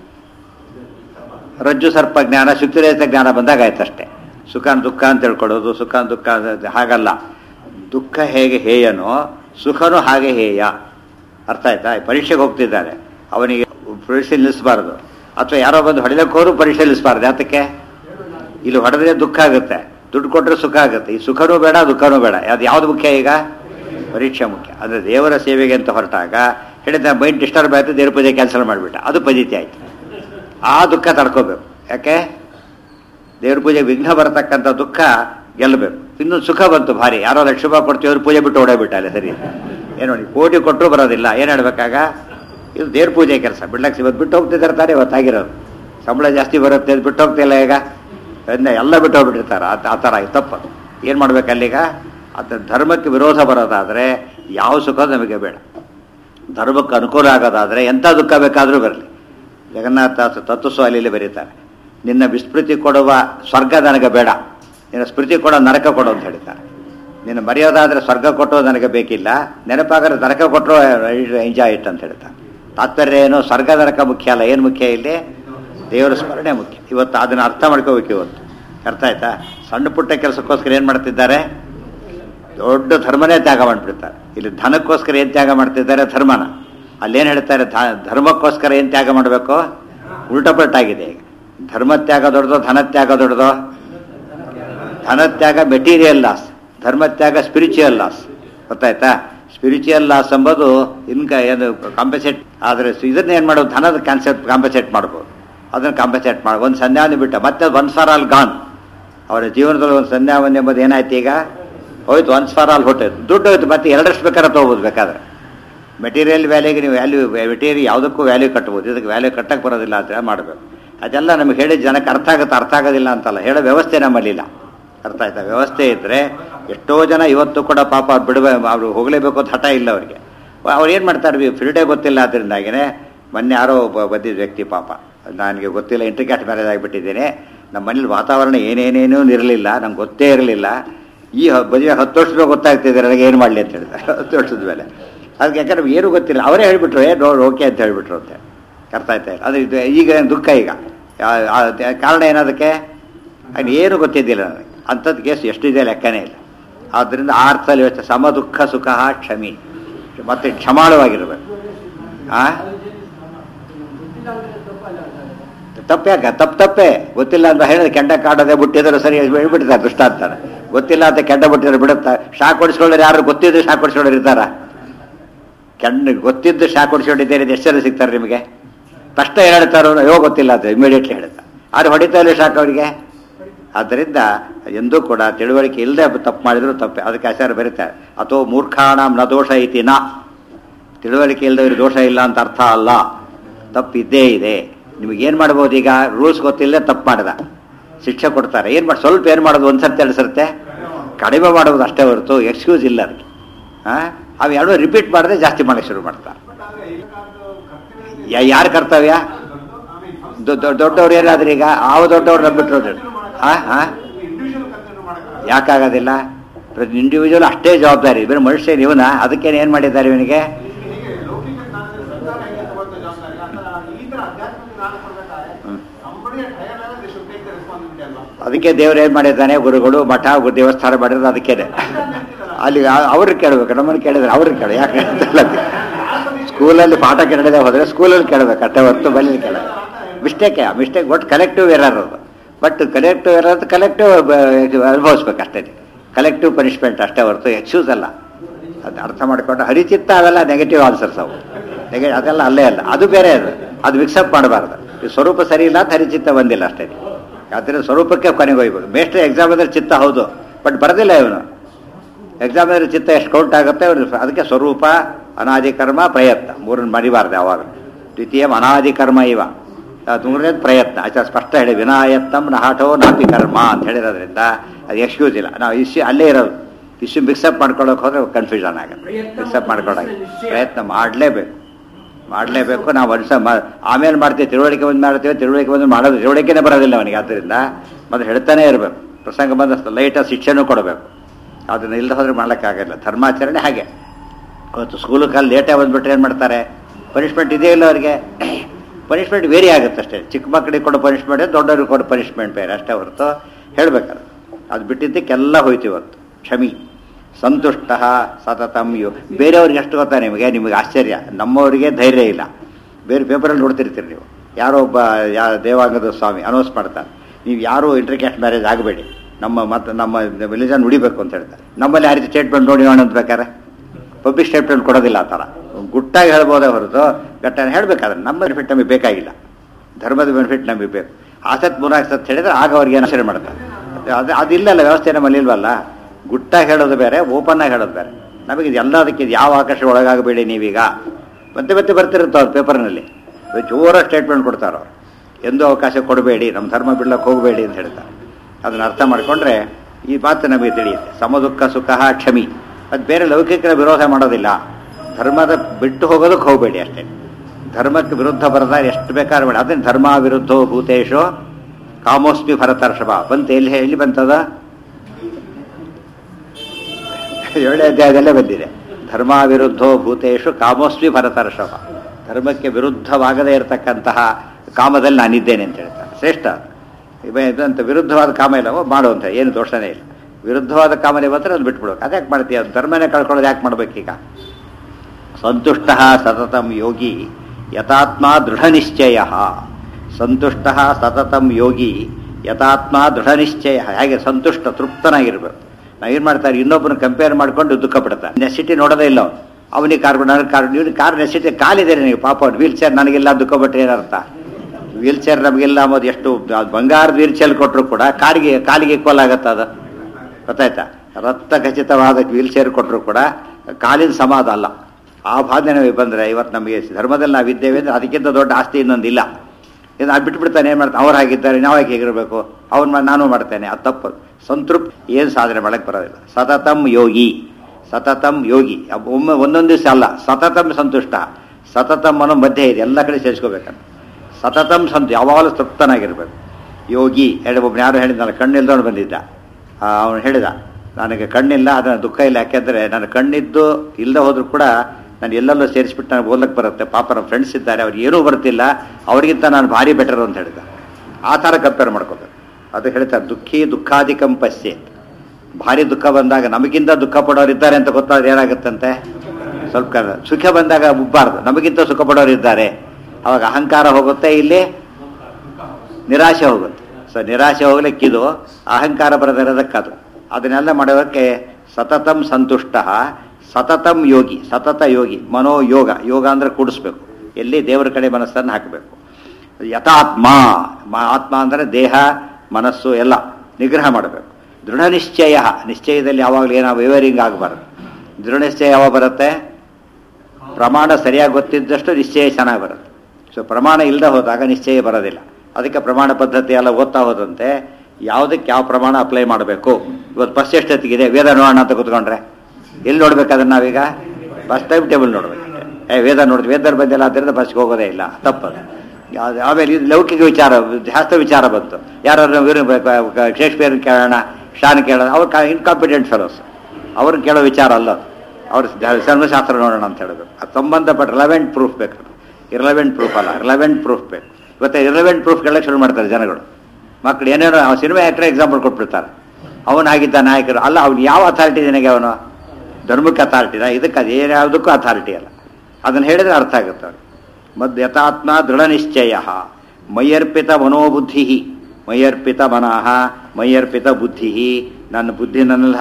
ರಜ್ಜು ಸರ್ಪ ಜ್ಞಾನ ಶುದ್ಧಿರಹಿತ ಜ್ಞಾನ ಬಂದಾಗ ಆಯ್ತಷ್ಟೇ ಸುಖ ದುಃಖ ಅಂತ ತಿಳ್ಕೊಳ್ಳೋದು ಸುಖ ದುಃಖ ಅಂತ ಹಾಗಲ್ಲ ದುಃಖ ಹೇಗೆ ಹೇಯನೋ ಸುಖನೂ ಹಾಗೆ ಹೇಯ ಅರ್ಥ ಆಯ್ತಾ ಪರೀಕ್ಷೆಗೆ ಹೋಗ್ತಿದ್ದಾರೆ ಅವನಿಗೆ ಪರೀಕ್ಷೆ ನಿಲ್ಲಿಸಬಾರ್ದು ಅಥವಾ ಯಾರೋ ಬಂದು ಹೊಡೆದಕ್ಕೋರು ಪರೀಕ್ಷೆ ನಿಲ್ಲಿಸಬಾರ್ದು ಯಾತಕ್ಕೆ ಇಲ್ಲಿ ಹೊಡೆದ್ರೆ ದುಃಖ ಆಗುತ್ತೆ ದುಡ್ಡು ಕೊಟ್ಟರೆ ಸುಖ ಆಗುತ್ತೆ ಈ ಸುಖನೂ ಬೇಡ ದುಃಖನೂ ಬೇಡ ಅದು ಯಾವುದು ಮುಖ್ಯ ಈಗ ಪರೀಕ್ಷೆ ಮುಖ್ಯ ಅಂದರೆ ದೇವರ ಸೇವೆಗೆ ಅಂತ ಹೊರಟಾಗ ಹೇಳಿದ ಮೈಂಡ್ ಡಿಸ್ಟರ್ಬ್ ಆಯಿತು ದೇವ್ರ ಪೂಜೆ ಕ್ಯಾನ್ಸಲ್ ಮಾಡಿಬಿಟ್ಟ ಅದು ಪದ್ಧತಿ ಆಯಿತು ಆ ದುಃಖ ತಡ್ಕೋಬೇಕು ಯಾಕೆ ದೇವ್ರ ಪೂಜೆ ವಿಘ್ನ ಬರತಕ್ಕಂಥ ದುಃಖ ಗೆಲ್ಲಬೇಕು ಇನ್ನೊಂದು ಸುಖ ಬಂತು ಭಾರಿ ಯಾರೋ ಲಕ್ಷ ರೂಪಾಯಿ ಕೊಡ್ತೀವಿ ಅವ್ರು ಪೂಜೆ ಬಿಟ್ಟು ಓಡೋಗ್ಬಿಟ್ಟ ಅಲ್ಲೇ ಸರಿ ಏನು ನೋಡಿ ಕೋಟಿ ಕೊಟ್ಟರು ಬರೋದಿಲ್ಲ ಏನು ಹೇಳ್ಬೇಕಾಗ ಇದು ದೇವ್ರ ಪೂಜೆ ಕೆಲಸ ಬಿಡ್ಲಕ್ಕೆ ಇವತ್ತು ಬಿಟ್ಟು ಹೋಗ್ತಿದ್ದಾರೆ ತಾನೇ ಇವತ್ತಾಗಿರೋದು ಸಂಬಳ ಜಾಸ್ತಿ ಬರುತ್ತೆ ಅದು ಬಿಟ್ಟು ಹೋಗ್ತಿಲ್ಲ ಈಗ ಅದನ್ನ ಎಲ್ಲ ಬಿಟ್ಟು ಹೋಗ್ಬಿಟ್ಟಿರ್ತಾರೆ ಆ ಆ ಥರ ತಪ್ಪದು ಏನು ಮಾಡ್ಬೇಕು ಅಲ್ಲೀಗ ಅದು ಧರ್ಮಕ್ಕೆ ವಿರೋಧ ಬರೋದಾದರೆ ಯಾವ ಸುಖ ನಮಗೆ ಬೇಡ ಧರ್ಮಕ್ಕೆ ಅನುಕೂಲ ಆಗೋದಾದರೆ ಎಂಥ ದುಃಖ ಬೇಕಾದರೂ ಬರಲಿ ಜಗನ್ನಾಥ ತತ್ವಸ್ವಾಲಿಯಲ್ಲಿ ಬರೀತಾರೆ ನಿನ್ನ ವಿಸ್ಮೃತಿ ಕೊಡುವ ಸ್ವರ್ಗ ನನಗೆ ಬೇಡ ನಿನ್ನ ಸ್ಮೃತಿ ಕೊಡೋ ನರಕ ಕೊಡು ಅಂತ ಹೇಳ್ತಾರೆ ನಿನ್ನ ಮರೆಯೋದಾದರೆ ಸ್ವರ್ಗ ಕೊಟ್ಟೋ ನನಗೆ ಬೇಕಿಲ್ಲ ನೆನಪಾಗರೆ ನರಕ ಕೊಟ್ಟರು ಎಂಜಾಯ್ ಇಟ್ ಅಂತ ಹೇಳ್ತಾರೆ ತಾತ್ಪರ್ಯ ಏನು ಸ್ವರ್ಗ ನರಕ ಮುಖ್ಯ ಅಲ್ಲ ಏನು ಮುಖ್ಯ ಇಲ್ಲಿ ದೇವರ ಸ್ಮರಣೆ ಮುಖ್ಯ ಇವತ್ತು ಅದನ್ನು ಅರ್ಥ ಮಾಡ್ಕೋಬೇಕು ಇವತ್ತು ಅರ್ಥ ಆಯ್ತಾ ಸಣ್ಣ ಪುಟ್ಟ ಕೆಲಸಕ್ಕೋಸ್ಕರ ಏನು ಮಾಡ್ತಿದ್ದಾರೆ ದೊಡ್ಡ ಧರ್ಮನೇ ತ್ಯಾಗ ಮಾಡಿಬಿಡ್ತಾರೆ ಇಲ್ಲಿ ಧನಕ್ಕೋಸ್ಕರ ಏನು ತ್ಯಾಗ ಮಾಡ್ತಿದ್ದಾರೆ ಧರ್ಮನ ಅಲ್ಲೇನು ಹೇಳ್ತಾರೆ ಧರ್ಮಕ್ಕೋಸ್ಕರ ಏನು ತ್ಯಾಗ ಮಾಡಬೇಕು ಉಲ್ಟಪಲ್ಟಾಗಿದೆ ಈಗ ಧರ್ಮತ್ಯಾಗ ದೊಡ್ಡದೋ ಧನತ್ಯಾಗ ದೊಡ್ಡದೋ ಧನತ್ಯಾಗ ಮೆಟೀರಿಯಲ್ ಲಾಸ್ ಧರ್ಮತ್ಯಾಗ ಸ್ಪಿರಿಚುವಲ್ ಲಾಸ್ ಗೊತ್ತಾಯ್ತಾ ಸ್ಪಿರಿಚುವಲ್ ಲಾಸ್ ಎಂಬುದು ಇನ್ಕ ಏನು ಕಾಂಪನ್ಸೇಟ್ ಆದರೆ ಇದನ್ನ ಏನು ಮಾಡೋದು ಧನದ ಕಾನ್ಸೆಪ್ಟ್ ಕಾಂಪನ್ಸೇಟ್ ಮಾಡ್ಬೋದು ಅದನ್ನು ಕಾಂಪನ್ಸೇಟ್ ಮಾಡಿ ಒಂದು ಸಂಧ್ಯಾವನೆ ಬಿಟ್ಟ ಮತ್ತೆ ಒನ್ಸ್ ಫಾರ್ ಆಲ್ ಗಾನ್ ಅವರ ಜೀವನದಲ್ಲಿ ಒಂದು ಸಂಧ್ಯಾವನೆ ಎಂಬುದು ಏನಾಯ್ತು ಈಗ ಹೋಯ್ತು ಒನ್ಸ್ ಫಾರ್ ಆಲ್ ಹೊಟ್ಟೆ ದುಡ್ಡು ಹೋಯ್ತು ಮತ್ತೆ ಎರಡಷ್ಟು ಬೇಕಾದ್ರೆ ತೊಗೋಬೋದು ಬೇಕಾದ್ರೆ ಮೆಟೀರಿಯಲ್ ವ್ಯಾಲ್ಯೂಗೆ ನೀವು ವ್ಯಾಲ್ಯೂ ಮೆಟೀರಿಯಲ್ ಯಾವುದಕ್ಕೂ ವ್ಯಾಲ್ಯೂ ಕಟ್ಬೋದು ಇದಕ್ಕೆ ವ್ಯಾಲ್ಯೂ ಕಟ್ಟಕ್ಕೆ ಬರೋದಿಲ್ಲ ಅಂತ ಮಾಡಬೇಕು ಅದೆಲ್ಲ ನಮಗೆ ಹೇಳಿದ ಜನಕ್ಕೆ ಅರ್ಥ ಆಗುತ್ತೆ ಅರ್ಥ ಆಗೋದಿಲ್ಲ ಅಂತಲ್ಲ ಹೇಳೋ ವ್ಯವಸ್ಥೆ ನಮ್ಮಲ್ಲಿಲ್ಲ ಅರ್ಥ ಆಯ್ತಾ ವ್ಯವಸ್ಥೆ ಇದ್ದರೆ ಎಷ್ಟೋ ಜನ ಇವತ್ತು ಕೂಡ ಪಾಪ ಅವ್ರು ಬಿಡಬೇ ಅವರು ಹೋಗಲೇಬೇಕು ಅಂತ ಹಠ ಇಲ್ಲ ಅವರಿಗೆ ಅವ್ರು ಏನು ಮಾಡ್ತಾರೆ ಫ್ರೀಡೇ ಗೊತ್ತಿಲ್ಲ ಅದರಿಂದಾಗಿನೇ ಮೊನ್ನೆ ಯಾರೋ ಒಬ್ಬ ಬಂದಿದ್ದ ವ್ಯಕ್ತಿ ಪಾಪ ನನಗೆ ಗೊತ್ತಿಲ್ಲ ಇಂಟ್ರಿಕ್ಯಾಟ್ ಮ್ಯಾರೇಜ್ ಆಗಿಬಿಟ್ಟಿದ್ದೀನಿ ನಮ್ಮ ಮನೇಲಿ ವಾತಾವರಣ ಏನೇನೇನೂ ಇರಲಿಲ್ಲ ನಂಗೆ ಗೊತ್ತೇ ಇರಲಿಲ್ಲ ಈ ಮದುವೆ ಹತ್ತು ವರ್ಷದ ಗೊತ್ತಾಗ್ತಿದ್ದಾರೆ ನನಗೆ ಏನು ಮಾಡಲಿ ಅಂತ ಹೇಳ್ತಾರೆ ಹತ್ತು ವರ್ಷದ ಮೇಲೆ ಅದಕ್ಕೆ ಯಾಕಂದ್ರೆ ಏನೂ ಗೊತ್ತಿಲ್ಲ ಅವರೇ ಹೇಳಿಬಿಟ್ರು ಏ ನೋಡು ಓಕೆ ಅಂತ ಹೇಳಿಬಿಟ್ರು ಅಂತ ಅರ್ಥ ಆಯ್ತಾ ಇಲ್ಲ ಅದು ಇದು ಈಗ ದುಃಖ ಈಗ ಕಾರಣ ಏನದಕ್ಕೆ ಅದು ಏನು ಗೊತ್ತಿದ್ದಿಲ್ಲ ನನಗೆ ಅಂಥದ್ದು ಕೇಸ್ ಎಷ್ಟಿದೆ ಲೆಕ್ಕನೇ ಇಲ್ಲ ಆದ್ದರಿಂದ ಆ ಅರ್ಥದಲ್ಲಿ ಯೋಚನೆ ಸಮ ದುಃಖ ಸುಖ ಕ್ಷಮಿ ಮತ್ತೆ ಕ್ಷಮಾಳವಾಗಿರ್ಬೇಕು ಆ ತಪ್ಪ್ಯಾಕ ತಪ್ಪು ತಪ್ಪೇ ಗೊತ್ತಿಲ್ಲ ಅಂತ ಹೇಳಿದ್ರೆ ಕೆಂಡ ಕಾಡದೆ ಬಿಟ್ಟಿದ್ರೆ ಸರಿ ಹೇಳ್ಬಿಡ್ತಾರೆ ದುಷ್ಟ ಅಂತಾರೆ ಗೊತ್ತಿಲ್ಲ ಅಂತ ಕೆಂಡ ಬಿಟ್ಟಿದ್ರೆ ಬಿಡುತ್ತಾ ಶಾಕ್ ಹೊಡಿಸ್ಕೊಳ್ಳೋರು ಯಾರು ಗೊತ್ತಿದ್ದು ಶಾಕ್ ಹೊಡಿಸ್ಕೊಳ್ಳೋರು ಇರ್ತಾರ ಕೆಂಡ ಗೊತ್ತಿದ್ದು ಶಾಕ್ ಹೊಡಿಸ್ಕೊಂಡಿದ್ದೇನೆ ಎಷ್ಟು ಜನ ಸಿಗ್ತಾರೆ ನಿಮಗೆ ಕಷ್ಟ ಏನು ಹೇಳ್ತಾರೋ ಅಯ್ಯೋ ಗೊತ್ತಿಲ್ಲ ಅಂತ ಇಮಿಡಿಯೇಟ್ಲಿ ಹೇಳ್ತಾ ಆದ್ರೆ ಹೊಡಿತಾ ಇಲ್ಲ ಶಾಕ್ ಅವರಿಗೆ ಆದ್ದರಿಂದ ಎಂದೂ ಕೂಡ ತಿಳುವಳಿಕೆ ಇಲ್ಲದೆ ತಪ್ಪು ಮಾಡಿದ್ರು ತಪ್ಪೆ ಅದಕ್ಕೆ ಆಚಾರ್ಯ ಬರೀತಾರೆ ಅಥವಾ ಮೂರ್ಖಾಣಂ ನ ದೋಷ ಐತಿ ನಾ ತಿಳುವಳಿಕೆ ಇಲ್ಲದವ್ರಿಗೆ ದೋಷ ಇಲ್ಲ ಅಂತ ಅರ್ಥ ಅಲ್ಲ ತಪ್ಪಿದ್ದೇ ಇದೆ ನಿಮಗೇನು ಮಾಡ್ಬೋದು ಈಗ ರೂಲ್ಸ್ ಗೊತ್ತಿಲ್ಲದೆ ತಪ್ಪು ಮಾಡಿದ ಶಿಕ್ಷೆ ಕೊಡ್ತಾರೆ ಏನು ಮಾಡಿ ಸ್ವಲ್ಪ ಏನು ಮಾಡೋದು ಒಂದು ಸರ್ತಿ ಎರಡು ಸರ್ತೆ ಕಡಿಮೆ ಮಾಡೋದು ಅಷ್ಟೇ ಹೊರತು ಎಕ್ಸ್ಕ್ಯೂಸ್ ಇಲ್ಲ ಅದಕ್ಕೆ ಹಾಂ ಅವು ಎರಡೂ ರಿಪೀಟ್ ಮಾಡಿದ್ರೆ ಜಾಸ್ತಿ ಮಾಡಕ್ಕೆ ಶುರು ಮಾಡ್ತಾರೆ ಯಾರು ಕರ್ತವ್ಯ ದೊಡ್ಡವ್ರು ಏನಾದ್ರೆ ಈಗ ಆವ ದೊಡ್ಡವ್ರು ನಂಬಿಟ್ರು ಹಾ ಹಾ ಯಾಕಾಗೋದಿಲ್ಲ ಪ್ರತಿ ಇಂಡಿವಿಜುವಲ್ ಅಷ್ಟೇ ಜವಾಬ್ದಾರಿ ಬೇರೆ ಮನುಷ್ಯ ಇವನ ಅದಕ್ಕೇನು ಏನು ಮಾಡಿದ್ದಾರೆ ಇವನಿಗೆ ಅದಕ್ಕೆ ದೇವ್ರು ಏನು ಮಾಡಿದ್ದಾನೆ ಗುರುಗಳು ಮಠ ದೇವಸ್ಥಾನ ಮಾಡಿರೋದು ಅದಕ್ಕೇನೆ ಅಲ್ಲಿ ಅವ್ರಿಗೆ ಕೇಳಬೇಕು ನಮ್ಮನ್ನು ಕೇಳಿದ್ರೆ ಅವ್ರಿಗೆ ಕೇಳ ಯಾಕೆ ಸ್ಕೂಲಲ್ಲಿ ಪಾಠ ಕೇಳಿದೆ ಹೋದರೆ ಸ್ಕೂಲಲ್ಲಿ ಕೇಳಬೇಕು ಅಷ್ಟೇ ಹೊರತು ಬಲ್ಲಿ ಕೇಳ ಮಿಸ್ಟೇಕೆ ಮಿಸ್ಟೇಕ್ ಒಟ್ಟು ಕಲೆಕ್ಟಿವ್ ಎರರ್ ಅದು ಬಟ್ ಕಲೆಕ್ಟಿವ್ ಎರರ್ ಕಲೆಕ್ಟಿವ್ ಅನುಭವಿಸ್ಬೇಕು ಅಷ್ಟೇ ಕಲೆಕ್ಟಿವ್ ಪನಿಷ್ಮೆಂಟ್ ಅಷ್ಟೇ ಹೊರತು ಎಕ್ಸ್ಕ್ಯೂಸ್ ಅಲ್ಲ ಅದು ಅರ್ಥ ಮಾಡಿಕೊಂಡು ಹರಿಚಿತ್ತ ಅವೆಲ್ಲ ನೆಗೆಟಿವ್ ಆನ್ಸರ್ಸ್ ಅವು ನೆಗೆ ಅದೆಲ್ಲ ಅಲ್ಲೇ ಅಲ್ಲ ಅದು ಬೇರೆ ಅದು ಅದು ಮಿಕ್ಸಪ್ ಮಾಡಬಾರ್ದು ಈ ಸ್ವರೂಪ ಸರಿ ಇಲ್ಲ ಅಂತ ಹರಿಚಿತ್ತ ಬಂದಿಲ್ಲ ಅಷ್ಟೇ ಆದ್ದರಿಂದ ಸ್ವರೂಪಕ್ಕೆ ಕೊನೆಗೆ ಹೋಗ್ಬೇಕು ಮೇಷ್ಟ್ರ ಎಕ್ಸಾಮ್ ಅಂದ್ರೆ ಚಿತ್ತ ಹೌದು ಬಟ್ ಬರೋದಿಲ್ಲ ಇವನು ಎಕ್ಸಾಮ್ ಅಂದ್ರೆ ಚಿತ್ತ ಎಷ್ಟು ಕೌಂಟ್ ಆಗುತ್ತೆ ಅವ್ರು ಅದಕ್ಕೆ ಸ್ವರೂಪ ಅನಾದಿ ಕರ್ಮ ಪ್ರಯತ್ನ ಮೂರನ್ನು ಮರಿಬಾರ್ದು ಯಾವಾಗ ದ್ವಿತೀಯ ಅನಾದಿ ಕರ್ಮ ಇವ ಅದು ಮೂರನೇದು ಪ್ರಯತ್ನ ಆಚಾರ ಸ್ಪಷ್ಟ ಹೇಳಿ ವಿನಾಯತ್ನಂ ನಹಾಟೋ ನಾಪಿ ಕರ್ಮ ಅಂತ ಹೇಳಿರೋದ್ರಿಂದ ಅದು ಎಕ್ಸ್ಕ್ಯೂಸ್ ಇಲ್ಲ ನಾವು ಇಶ್ಯೂ ಅಲ್ಲೇ ಇರೋದು ಇಶ್ಯೂ ಮಿಕ್ಸಪ್ ಮಾಡ್ಕೊಳ್ಳೋಕೆ ಹೋದ್ರೆ ಕನ್ಫ್ಯೂಷನ್ ಆಗುತ್ತೆ ಮಿಕ್ಸಪ್ ಮಾಡ್ಕೊಳ್ಳೋಕೆ ಪ್ರಯತ್ನ ಮಾಡಲೇಬೇಕು ಮಾಡಲೇಬೇಕು ನಾವು ವರ್ಷ ಆಮೇಲೆ ಮಾಡ್ತೀವಿ ತಿಳುವಳಿಕೆ ಬಂದು ಮಾಡ್ತೀವಿ ತಿಳುವಳಿಕೆ ಬಂದು ಮಾಡೋದು ತಿಳುವಳಿಕೆನೇ ಬರೋದಿಲ್ಲ ಅವನಿಗೆ ಆದ್ದರಿಂದ ಮೊದಲು ಹೇಳ್ತಾನೆ ಇರಬೇಕು ಪ್ರಸಂಗ ಬಂದಷ್ಟು ಲೈಟಾಗಿ ಶಿಕ್ಷೆನೂ ಕೊಡಬೇಕು ಅದನ್ನ ಇಲ್ಲದ ಹೋದ್ರೆ ಮಾಡೋಕ್ಕಾಗಲ್ಲ ಧರ್ಮಾಚರಣೆ ಹಾಗೆ ಇವತ್ತು ಸ್ಕೂಲು ಕಾಲ ಲೇಟಾಗಿ ಬಂದುಬಿಟ್ರೆ ಏನು ಮಾಡ್ತಾರೆ ಪನಿಷ್ಮೆಂಟ್ ಇದೆಯೇ ಇಲ್ಲ ಅವರಿಗೆ ಪನಿಷ್ಮೆಂಟ್ ವೇರಿ ಆಗುತ್ತೆ ಅಷ್ಟೇ ಚಿಕ್ಕ ಮಕ್ಕಳಿಗೆ ಕೊಡೋ ಪನಿಷ್ಮೆಂಟ್ ದೊಡ್ಡವ್ರಿಗೆ ಕೊಡೋ ಪನಿಷ್ಮೆಂಟ್ ಬೇರೆ ಅಷ್ಟೇ ಹೊರತು ಹೇಳ್ಬೇಕಾದ್ರೆ ಅದು ಬಿಟ್ಟಿದ್ದಕ್ಕೆಲ್ಲ ಹೋಯ್ತು ಇವತ್ತು ಕ್ಷಮಿ ಸಂತುಷ್ಟ ಸತತಂ ಯು ಬೇರೆಯವ್ರಿಗೆ ಎಷ್ಟು ಗೊತ್ತಾ ನಿಮಗೆ ನಿಮಗೆ ಆಶ್ಚರ್ಯ ನಮ್ಮವರಿಗೆ ಧೈರ್ಯ ಇಲ್ಲ ಬೇರೆ ಪೇಪರಲ್ಲಿ ನೋಡ್ತಿರ್ತೀರಿ ನೀವು ಯಾರೋ ಒಬ್ಬ ಯಾ ದೇವಾಂಗದ ಸ್ವಾಮಿ ಅನೌನ್ಸ್ ಮಾಡ್ತಾರೆ ನೀವು ಯಾರೂ ಇಂಟರ್ಕ್ಯಾಸ್ಟ್ ಮ್ಯಾರೇಜ್ ಆಗಬೇಡಿ ನಮ್ಮ ಮತ್ತು ನಮ್ಮ ರಿಲಿಜನ್ ಉಳಿಬೇಕು ಅಂತ ಹೇಳ್ತಾರೆ ನಮ್ಮಲ್ಲಿ ಆ ರೀತಿ ಸ್ಟೇಟ್ಮೆಂಟ್ ನೋಡಿ ಅಂತ ಬೇಕಾರೆ ಪಬ್ಲಿಕ್ ಸ್ಟೇಟ್ಮೆಂಟ್ ಕೊಡೋದಿಲ್ಲ ಆ ಥರ ಗುಟ್ಟಾಗಿ ಹೇಳ್ಬೋದೇ ಹೊರತು ಗಟ್ಟ ಹೇಳ್ಬೇಕಾದ್ರೆ ನಮ್ಮ ಬೆನಿಫಿಟ್ ನಮಗೆ ಬೇಕಾಗಿಲ್ಲ ಧರ್ಮದ ಬೆನಿಫಿಟ್ ನಮಗೆ ಬೇಕು ಆಸತ್ ಮೂರಾಕ್ ಸತ್ ಹೇಳಿದ್ರೆ ಆಗ ಅವ್ರಿಗೆ ಆಶ್ಚರ್ಯ ಮಾಡ್ತಾರೆ ಅದು ಅದಿಲ್ಲಲ್ಲ ವ್ಯವಸ್ಥೆ ನಮ್ಮಲ್ಲಿ ಇಲ್ವಲ್ಲ ಗುಟ್ಟಾಗಿ ಹೇಳೋದು ಬೇರೆ ಓಪನ್ ಆಗಿ ಹೇಳೋದು ಬೇರೆ ನಮಗೆ ಇದು ಎಲ್ಲದಕ್ಕೆ ಇದು ಯಾವ ಆಕರ್ಷಣೆ ಒಳಗಾಗಬೇಡಿ ನೀವೀಗ ಮತ್ತೆ ಮತ್ತೆ ಬರ್ತಿರುತ್ತೆ ಅವ್ರ ಪೇಪರ್ನಲ್ಲಿ ಜೋರ ಸ್ಟೇಟ್ಮೆಂಟ್ ಕೊಡ್ತಾರೆ ಅವ್ರು ಎಂದೂ ಅವಕಾಶ ಕೊಡಬೇಡಿ ನಮ್ಮ ಧರ್ಮ ಬಿಡ್ಲಕ್ಕೆ ಹೋಗಬೇಡಿ ಅಂತ ಹೇಳ್ತಾರೆ ಅದನ್ನ ಅರ್ಥ ಮಾಡಿಕೊಂಡ್ರೆ ಈ ಮಾತು ನಮಗೆ ತಿಳಿಯುತ್ತೆ ಸಮ ದುಃಖ ಸುಖ ಕ್ಷಮಿ ಅದು ಬೇರೆ ಲೌಕಿಕರ ವಿರೋಧ ಮಾಡೋದಿಲ್ಲ ಧರ್ಮದ ಬಿಟ್ಟು ಹೋಗೋದಕ್ಕೆ ಹೋಗಬೇಡಿ ಅಷ್ಟೇ ಧರ್ಮಕ್ಕೆ ವಿರುದ್ಧ ಬರದಾರೆ ಎಷ್ಟು ಬೇಕಾದ್ರೆ ಬೇಡ ಅದನ್ನ ಧರ್ಮ ವಿರುದ್ಧೋ ಭೂತೇಶೋ ಕಾಮೋಸ್ಮಿ ಭರತರ್ಷಭ ಬಂತ ಎಲ್ಲಿ ಎಲ್ಲಿ ಬಂತದ ಏಳನೇ ಅಧ್ಯಾಯದಲ್ಲೇ ಬಂದಿದೆ ಧರ್ಮ ವಿರುದ್ಧೋ ಭೂತೇಶು ಕಾಮೋಸ್ಮಿ ಭರತರ್ಷಭ ಧರ್ಮಕ್ಕೆ ವಿರುದ್ಧವಾಗದೇ ಇರತಕ್ಕಂತಹ ಕಾಮದಲ್ಲಿ ನಾನಿದ್ದೇನೆ ಅಂತ ಹೇಳ್ತಾರೆ ಶ್ರೇಷ್ಠ ಇವ- ಇದಂತ ವಿರುದ್ಧವಾದ ಕಾಮ ಇಲ್ಲವೋ ಮಾಡುವಂತ ಏನು ದೋಷನೇ ಇಲ್ಲ ವಿರುದ್ಧವಾದ ಕಾಮನೆ ಬಂದರೆ ಅದು ಬಿಟ್ಬಿಡ್ಬೇಕು ಅದ್ಯಾಕೆ ಮಾಡ್ತೀಯ ಅದು ಧರ್ಮನೇ ಕಳ್ಕೊಳ್ಳೋದು ಯಾಕೆ ಮಾಡ್ಬೇಕೀಗ ಸಂತುಷ್ಟ ಸತತಂ ಯೋಗಿ ಯಥಾತ್ಮ ದೃಢ ನಿಶ್ಚಯ ಸಂತುಷ್ಟ ಸತತಂ ಯೋಗಿ ಯಥಾತ್ಮ ದೃಢ ನಿಶ್ಚಯ ಹಾಗೆ ಸಂತುಷ್ಟ ತೃಪ್ತನಾಗಿರ್ಬೇಕು ನಾವು ಏನು ಮಾಡ್ತಾರೆ ಇನ್ನೊಬ್ಬನ ಕಂಪೇರ್ ಮಾಡ್ಕೊಂಡು ದುಃಖ ಪಡ್ತಾರೆ ನೆಸಿಟಿ ನೋಡೋದೇ ಇಲ್ಲ ಅವ್ನು. ಅವನಿಗೆ ಕಾರ್ ನನ್ನ ಕಾರ್ ನೀವು ಕಾರ್ ನೆಸಿಟಿ ಕಾಲಿದೆ ನೀವು ಪಾಪ ವೀಲ್ ಚೇರ್ ನನಗೆಲ್ಲ ದುಃಖ ಪಟ್ಟರೆ ಏನರ್ಥ ವೀಲ್ ಚೇರ್ ನಮಗೆಲ್ಲ ಅಂಬೋದು ಎಷ್ಟು ಅದು ಬಂಗಾರದ ವೀಲ್ ಚೇರ್ ಕೊಟ್ಟರು ಕೂಡ ಕಾರಿಗೆ ಕಾಲಿಗೆ ಈಕ್ವಲ್ ಆಗತ್ತೆ ಅದು ಗೊತ್ತಾಯ್ತಾ ರಕ್ತ ಖಚಿತವಾದ ವೀಲ್ ಚೇರ್ ಕೊಟ್ಟರು ಕೂಡ ಕಾಲಿನ ಸಮಾಧ ಅಲ್ಲ ಆ ಭಾವನೆ ನಮಗೆ ಬಂದರೆ ಇವತ್ತು ನಮಗೆ ಧರ್ಮದಲ್ಲಿ ನಾವಿದ್ದೇವೆ ಅಂದರೆ ಅದಕ್ಕಿಂತ ದೊಡ್ಡ ಆಸ್ತಿ ಇನ್ನೊಂದಿಲ್ಲ ಇದು ಅದು ಬಿಟ್ಬಿಡ್ತಾನೆ ಏನು ಮಾಡ್ತಾನೆ ಅವ್ರು ಹಾಗಿದ್ದಾರೆ ನಾವು ಯಾಕೆ ಹೇಗಿರಬೇಕು ಅವ್ನು ನಾನು ಮಾಡ್ತೇನೆ ಅದು ತಪ್ಪು ಸಂತೃಪ್ತಿ ಏನು ಸಾಧನೆ ಮಾಡಕ್ಕೆ ಬರೋದಿಲ್ಲ ಸತತಂ ಯೋಗಿ ಸತತಂ ಯೋಗಿ ಅಬ್ಬ ಒಮ್ಮೆ ಒಂದೊಂದು ದಿವಸ ಅಲ್ಲ ಸತತಂ ಸಂತುಷ್ಟ ಸತತಂ ಅನ್ನೋ ಮಧ್ಯೆ ಇದೆ ಎಲ್ಲ ಕಡೆ ಸೇರಿಸ್ಕೋಬೇಕಂತ ಸತತಂ ಸಂತು ಯಾವಾಗಲೂ ತೃಪ್ತನಾಗಿರ್ಬೇಕು ಯೋಗಿ ಹೇಳಿ ಒಬ್ಬನು ಯಾರು ಹೇಳಿದ್ನಲ್ಲ ಕಣ್ಣಿಲ್ದವನು ಬಂದಿದ್ದ ಅವನು ಹೇಳಿದ ನನಗೆ ಕಣ್ಣಿಲ್ಲ ಅದನ್ನ ದುಃಖ ಇಲ್ಲ ಯಾಕೆಂದರೆ ನನ್ನ ಕಣ್ಣಿದ್ದು ಇಲ್ಲದೆ ಹೋದ್ರು ಕೂಡ ನಾನು ಎಲ್ಲೆಲ್ಲೋ ಸೇರಿಸ್ಬಿಟ್ಟು ನನಗೆ ಓದಕ್ಕೆ ಬರುತ್ತೆ ಪಾಪ ನಮ್ಮ ಫ್ರೆಂಡ್ಸ್ ಇದ್ದಾರೆ ಅವ್ರಿಗೆ ಏನೂ ಬರ್ತಿಲ್ಲ ಅವ್ರಿಗಿಂತ ನಾನು ಭಾರಿ ಬೆಟರ್ ಅಂತ ಹೇಳಿದ ಆ ಥರ ಕಂಪೇರ್ ಮಾಡ್ಕೋಬೇಕು ಅದು ಹೇಳ್ತಾರೆ ದುಃಖಿ ದುಃಖಾಧಿಕಂ ಪಶ್ಯೆ ಭಾರಿ ದುಃಖ ಬಂದಾಗ ನಮಗಿಂತ ದುಃಖ ಪಡೋರು ಇದ್ದಾರೆ ಅಂತ ಗೊತ್ತಾದ್ರೆ ಏನಾಗುತ್ತಂತೆ ಸ್ವಲ್ಪ ಕ- ಸುಖ ಬಂದಾಗ ಉಬ್ಬಾರ್ದು ನಮಗಿಂತ ಸುಖ ಪಡೋರು ಇದ್ದಾರೆ ಅವಾಗ ಅಹಂಕಾರ ಹೋಗುತ್ತೆ ಇಲ್ಲಿ ನಿರಾಶೆ ಹೋಗುತ್ತೆ ಸೊ ನಿರಾಶೆ ಹೋಗ್ಲಿಕ್ಕಿದು ಅಹಂಕಾರ ಬರದಿರೋದಕ್ಕದು ಅದನ್ನೆಲ್ಲ ಮಾಡೋದಕ್ಕೆ ಸತತಂ ಸಂತುಷ್ಟ ಸತತಂ ಯೋಗಿ ಸತತ ಯೋಗಿ ಮನೋಯೋಗ ಯೋಗ ಅಂದ್ರೆ ಕೂಡಿಸ್ಬೇಕು ಎಲ್ಲಿ ದೇವರ ಕಡೆ ಮನಸ್ಸನ್ನು ಹಾಕಬೇಕು ಯಥಾತ್ಮ ಮ- ಆತ್ಮ ಅಂದರೆ ದೇಹ ಮನಸ್ಸು ಎಲ್ಲ ನಿಗ್ರಹ ಮಾಡಬೇಕು ದೃಢ ನಿಶ್ಚಯ ನಿಶ್ಚಯದಲ್ಲಿ ಯಾವಾಗಲೂ ಏನೋ ವೇವರಿಂಗ್ ಆಗಬಾರ್ದು ದೃಢ ನಿಶ್ಚಯ ಯಾವಾಗ ಬರುತ್ತೆ ಪ್ರಮಾಣ ಸರಿಯಾಗಿ ಗೊತ್ತಿದ್ದಷ್ಟು ನಿಶ್ಚಯ ಚೆನ್ನಾಗಿ ಬರುತ್ತೆ ಸೊ ಪ್ರಮಾಣ ಇಲ್ಲದೆ ಹೋದಾಗ ನಿಶ್ಚಯ ಬರೋದಿಲ್ಲ ಅದಕ್ಕೆ ಪ್ರಮಾಣ ಪದ್ಧತಿ ಎಲ್ಲ ಓದ್ತಾ ಹೋದಂತೆ ಯಾವುದಕ್ಕೆ ಯಾವ ಪ್ರಮಾಣ ಅಪ್ಲೈ ಮಾಡಬೇಕು ಇವತ್ತು ಫಸ್ಟ್ ಎಷ್ಟೊತ್ತಿಗಿದೆ ವೇದ ನೋಡೋಣ ಅಂತ ಕೂತ್ಕೊಂಡ್ರೆ ಎಲ್ಲಿ ನೋಡ್ಬೇಕು ಅದನ್ನ ನಾವೀಗ ಫಸ್ಟ್ ಟೈಮ್ ಟೇಬಲ್ ನೋಡ್ಬೇಕು ಏ ವೇದ ನೋಡಿದ್ವಿ ವೇದರ ಬಂದಿಲ್ಲ ಆದ್ದರಿಂದ ಬಸ್ಗೆ ಹೋಗೋದೇ ಇಲ್ಲ ತಪ್ಪದು ಯಾವ್ದು- ಆಮೇಲೆ ಇದು ಲೌಕಿಕ ವಿಚಾರ ಶಾಸ್ತ್ರ ವಿಚಾರ ಬಂತು ಯಾರು ಶೇಕ್ಸ್ಪಿಯರ್ ಕೇಳೋಣ ಶಾನ್ ಕೇಳೋಣ ಅವ್ರು ಇನ್ಕಾಂಪಿಟೆಂಟ್ ಫೆಲೋಸ್ ಅವ್ರನ್ನ ಕೇಳೋ ವಿಚಾರ ಅಲ್ಲ ಅದು. ಅವ್ರ ಧರ್ಮಶಾಸ್ತ್ರ ನೋಡೋಣ ಅಂತ ಹೇಳಿದ್ರು ಅದು ಸಂಬಂಧಪಟ್ಟ ರಿಲವೆಂಟ್ ಪ್ರೂಫ್ ಬೇಕು ಇರಲೆವೆಂಟ್ ಪ್ರೂಫ್ ಅಲ್ಲ ರಿಲವೆಂಟ್ ಪ್ರೂಫ್ ಬೇಕು ಇವತ್ತು ಇರಲೆವೆಂಟ್ ಪ್ರೂಫ್ ಕೇಳಕ್ಕೆ ಶುರು ಮಾಡ್ತಾರೆ ಜನಗಳು ಮಕ್ಕಳು ಏನೇನೋ ಸಿನಿಮಾ ಆ್ಯಕ್ಟರ್ ಎಕ್ಸಾಂಪಲ್ ಕೊಟ್ಬಿಡ್ತಾರೆ ಅವನಾಗಿದ್ದ ನಾಯಕರು ಅಲ್ಲ ಅವ್ನು ಯಾವ ಅಥಾರಿಟಿ ನಿನಗೆ ಅವನು ಧರ್ಮಕ್ಕೆ ಅಥಾರಿಟಿನ ಇದಕ್ಕೆ ಅದು ಏನ್ಯಾವುದಕ್ಕೂ ಅಥಾರಿಟಿ ಅಲ್ಲ ಅದನ್ನು ಹೇಳಿದ್ರೆ ಅರ್ಥ ಆಗುತ್ತೆ ಅವ್ರಿಗೆ ಮದ್ ಯಥಾತ್ಮ ದೃಢ ನಿಶ್ಚಯ ಮೈಯರ್ಪಿತ ಮನೋಬುದ್ಧಿ ಮೈಯರ್ಪಿತ ಮನಃ ಮೈಯರ್ಪಿತ ಬುದ್ಧಿ ನನ್ನ ಬುದ್ಧಿ ನನ್ನಲ್ಲಿ ಹಾಕು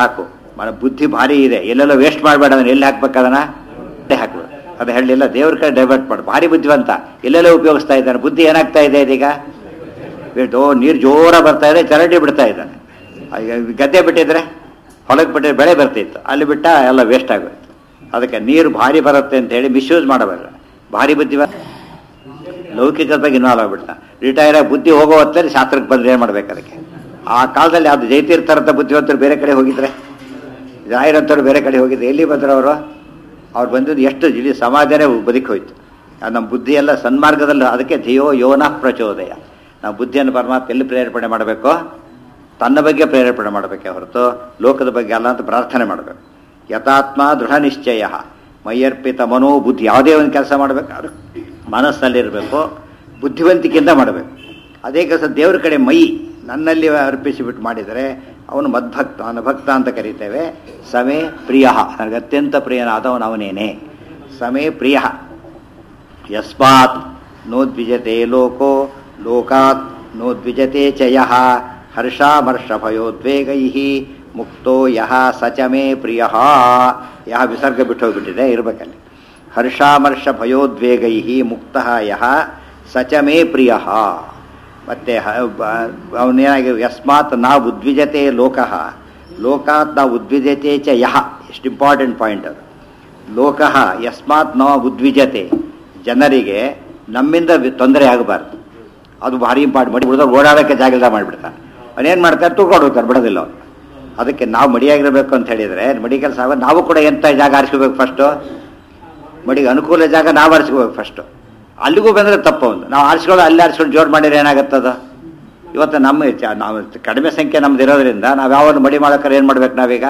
మన ಬುದ್ಧಿ ಭಾರಿ ಇದೆ ಎಲ್ಲೆಲ್ಲ ವೇಸ್ಟ್ ಮಾಡಬೇಡ ಅದನ್ನ ಎಲ್ಲಿ ಹಾಕ್ಬೇಕು ಅದನ್ನ ಅಲ್ಲೇ ಹಾಕ್ಬೇಕು ಅದು ಹೇಳಲಿಲ್ಲ ದೇವ್ರ ಕಡೆ ಡೈವರ್ಟ್ ಮಾಡು ಭಾರಿ ಬುದ್ಧಿವಂತ ಎಲ್ಲೆಲ್ಲ ಉಪಯೋಗಿಸ್ತಾ ಇದ್ದಾನೆ ಬುದ್ಧಿ ಏನಾಗ್ತಾ ಇದೆ ಇದೀಗ ಬಿಟ್ಟು ನೀರು ಜೋರ ಬರ್ತಾ ಇದೆ ಚರಂಡಿ ಬಿಡ್ತಾ ಇದ್ದಾನೆ ಈಗ ಗದ್ದೆ ಬಿಟ್ಟಿದ್ರೆ ಹೊಲಕ್ಕೆ ಬಿಟ್ಟಿದ್ರೆ ಬೆಳೆ ಬರ್ತಿತ್ತು ಅಲ್ಲಿ ಬಿಟ್ಟ ಎಲ್ಲ ವೇಸ್ಟ್ ಆಗೋಯ್ತು ಅದಕ್ಕೆ ನೀರು ಭಾರಿ ಬರುತ್ತೆ ಅಂತ ಹೇಳಿ ಮಿಸ್ಯೂಸ್ ಮಾಡಬಾರ್ದು ಭಾರಿ ಬುದ್ಧಿವಂತ ಲೌಕಿಕತೆಗೆ ಇನ್ವಾಲ್ವ್ ಆಗ್ಬಿಡ್ತಾ ರಿಟೈರ್ ಆಗಿ ಬುದ್ಧಿ ಹೋಗೋ ಹೊತ್ತಲ್ಲಿ ಶಾಸ್ತ್ರಕ್ಕೆ ಬಂದ್ರೆ ಏನು ಮಾಡ್ಬೇಕು ಅದಕ್ಕೆ ಆ ಕಾಲದಲ್ಲಿ ಅದು ಜೈತೀರ್ಥರಂತ ಬುದ್ಧಿವಂತರು ಬೇರೆ ಕಡೆ ಹೋಗಿದ್ರೆ ಜಾಹಿರಂತರು ಬೇರೆ ಕಡೆ ಹೋಗಿದ್ರೆ ಎಲ್ಲಿ ಬಂದ್ರು ಅವರು ಅವ್ರು ಬಂದಿದ್ದು ಎಷ್ಟು ಇಡೀ ಸಮಾಜನೇ ಬದುಕಿ ಹೋಯ್ತು ಅದು ನಮ್ಮ ಬುದ್ಧಿ ಎಲ್ಲ ಸನ್ಮಾರ್ಗದಲ್ಲಿ ಅದಕ್ಕೆ ಧಿಯೋ ಯೋನ ಪ್ರಚೋದಯ ನಾವು ಬುದ್ಧಿಯನ್ನು ಪರಮಾತ್ಮ ಎಲ್ಲಿ ಪ್ರೇರೇಪಣೆ ಮಾಡಬೇಕು ತನ್ನ ಬಗ್ಗೆ ಪ್ರೇರೇಪಣೆ ಮಾಡಬೇಕೆ ಹೊರತು ಲೋಕದ ಬಗ್ಗೆ ಅಲ್ಲ ಅಂತ ಪ್ರಾರ್ಥನೆ ಮಾಡಬೇಕು ಯಥಾತ್ಮ ದೃಢ ನಿಶ್ಚಯ ಮೈಯರ್ಪಿತ ಮನೋ ಬುದ್ಧಿ ಯಾವುದೇ ಒಂದು ಕೆಲಸ ಮಾಡಬೇಕಾದ್ರೆ ಮನಸ್ಸಲ್ಲಿರಬೇಕು ಬುದ್ಧಿವಂತಿಕೆಯಿಂದ ಮಾಡಬೇಕು ಅದೇ ಕೆಲಸ ದೇವರ ಕಡೆ ಮೈ ನನ್ನಲ್ಲಿ ಅರ್ಪಿಸಿಬಿಟ್ಟು ಮಾಡಿದರೆ ಅವನು ಮದ್ಭಕ್ತ ಅನಭಕ್ತ ಅಂತ ಕರೀತೇವೆ ಸಮೇ ಪ್ರಿಯ ನನಗೆ ಅತ್ಯಂತ ಪ್ರಿಯನಾದವನು ಅವನೇನೆ ಸಮೇ ಪ್ರಿಯ ಯಸ್ಮಾತ್ ನೋದ್ವಿಜತೆ ಲೋಕೋ ಲೋಕಾತ್ ನೋದ್ವಿಜತೆ ಚ ಯಃ ಹರ್ಷಾಮರ್ಷಭಯೋದ್ವೇಗೈ ಮುಕ್ತೋ ಯಹ ಸಚಮೇ ಪ್ರಿಯ ಯಹ ವಿಸರ್ಗ ಬಿಟ್ಟು ಹೋಗ್ಬಿಟ್ಟಿದೆ ಇರಬೇಕಲ್ಲಿ ಹರ್ಷಾಮರ್ಷ ಭಯೋದ್ವೇಗೈ ಮುಕ್ತ ಯಹ ಸಚಮೇ ಪ್ರಿಯ ಮತ್ತೆ ಅವನೇನಾಗಿ ಯಸ್ಮಾತ್ ನಾ ಉದ್ವಿಜತೆ ಲೋಕ ಲೋಕಾತ್ ನಾ ಉದ್ವಿಜತೆ ಚ ಯಹ ಎಷ್ಟು ಇಂಪಾರ್ಟೆಂಟ್ ಪಾಯಿಂಟ್ ಅದು ಲೋಕ ಯಸ್ಮಾತ್ ನ ಉದ್ವಿಜತೆ ಜನರಿಗೆ ನಮ್ಮಿಂದ ವಿ- ತೊಂದರೆ ಆಗಬಾರ್ದು ಅದು ಭಾರಿ ಇಂಪಾರ್ಟೆಂಟ್ ಮಡಿ ಬಿಡಿದವ್ರು ಓಡಾಡೋಕ್ಕೆ ಜಾಗ ಇಲ್ಲದ ಮಾಡಿಬಿಡ್ತಾರೆ ಅವನೇನು ಮಾಡ್ತಾರೆ ತೂಕೊಂಡು ಹೋಗ್ತಾರೆ ಬಿಡೋದಿಲ್ಲ ಅವ್ರು ಅದಕ್ಕೆ ನಾವು ಮಡಿಯಾಗಿರಬೇಕು ಅಂತ ಹೇಳಿದರೆ ಮಡಿ ಕೆಲಸ ಆಗ ನಾವು ಕೂಡ ಎಂಥ ಜಾಗ ಆರಿಸ್ಕೋಬೇಕು ಫಸ್ಟು ಮಡಿಗೆ ಅನುಕೂಲ ಜಾಗ ನಾವು ಆರಿಸ್ಕೋಬೇಕು ಫಸ್ಟು ಅಲ್ಲಿಗೂ ಬಂದರೆ ತಪ್ಪು ಒಂದು ನಾವು ಆರಿಸ್ಕೊಳ್ಳೋ ಅಲ್ಲಿ ಆರಿಸ್ಕೊಂಡು ಜೋರು ಮಾಡಿದ್ರೆ ಏನಾಗುತ್ತದ ಇವತ್ತು ನಮ್ಮ ಚ- ನಾವು ಕಡಿಮೆ ಸಂಖ್ಯೆ ನಮ್ದು ಇರೋದ್ರಿಂದ ನಾವು ಯಾವಾಗ ಮಡಿ ಮಾಡೋಕ್ಕಾರೆ ಏನು ಮಾಡ್ಬೇಕು ನಾವೀಗ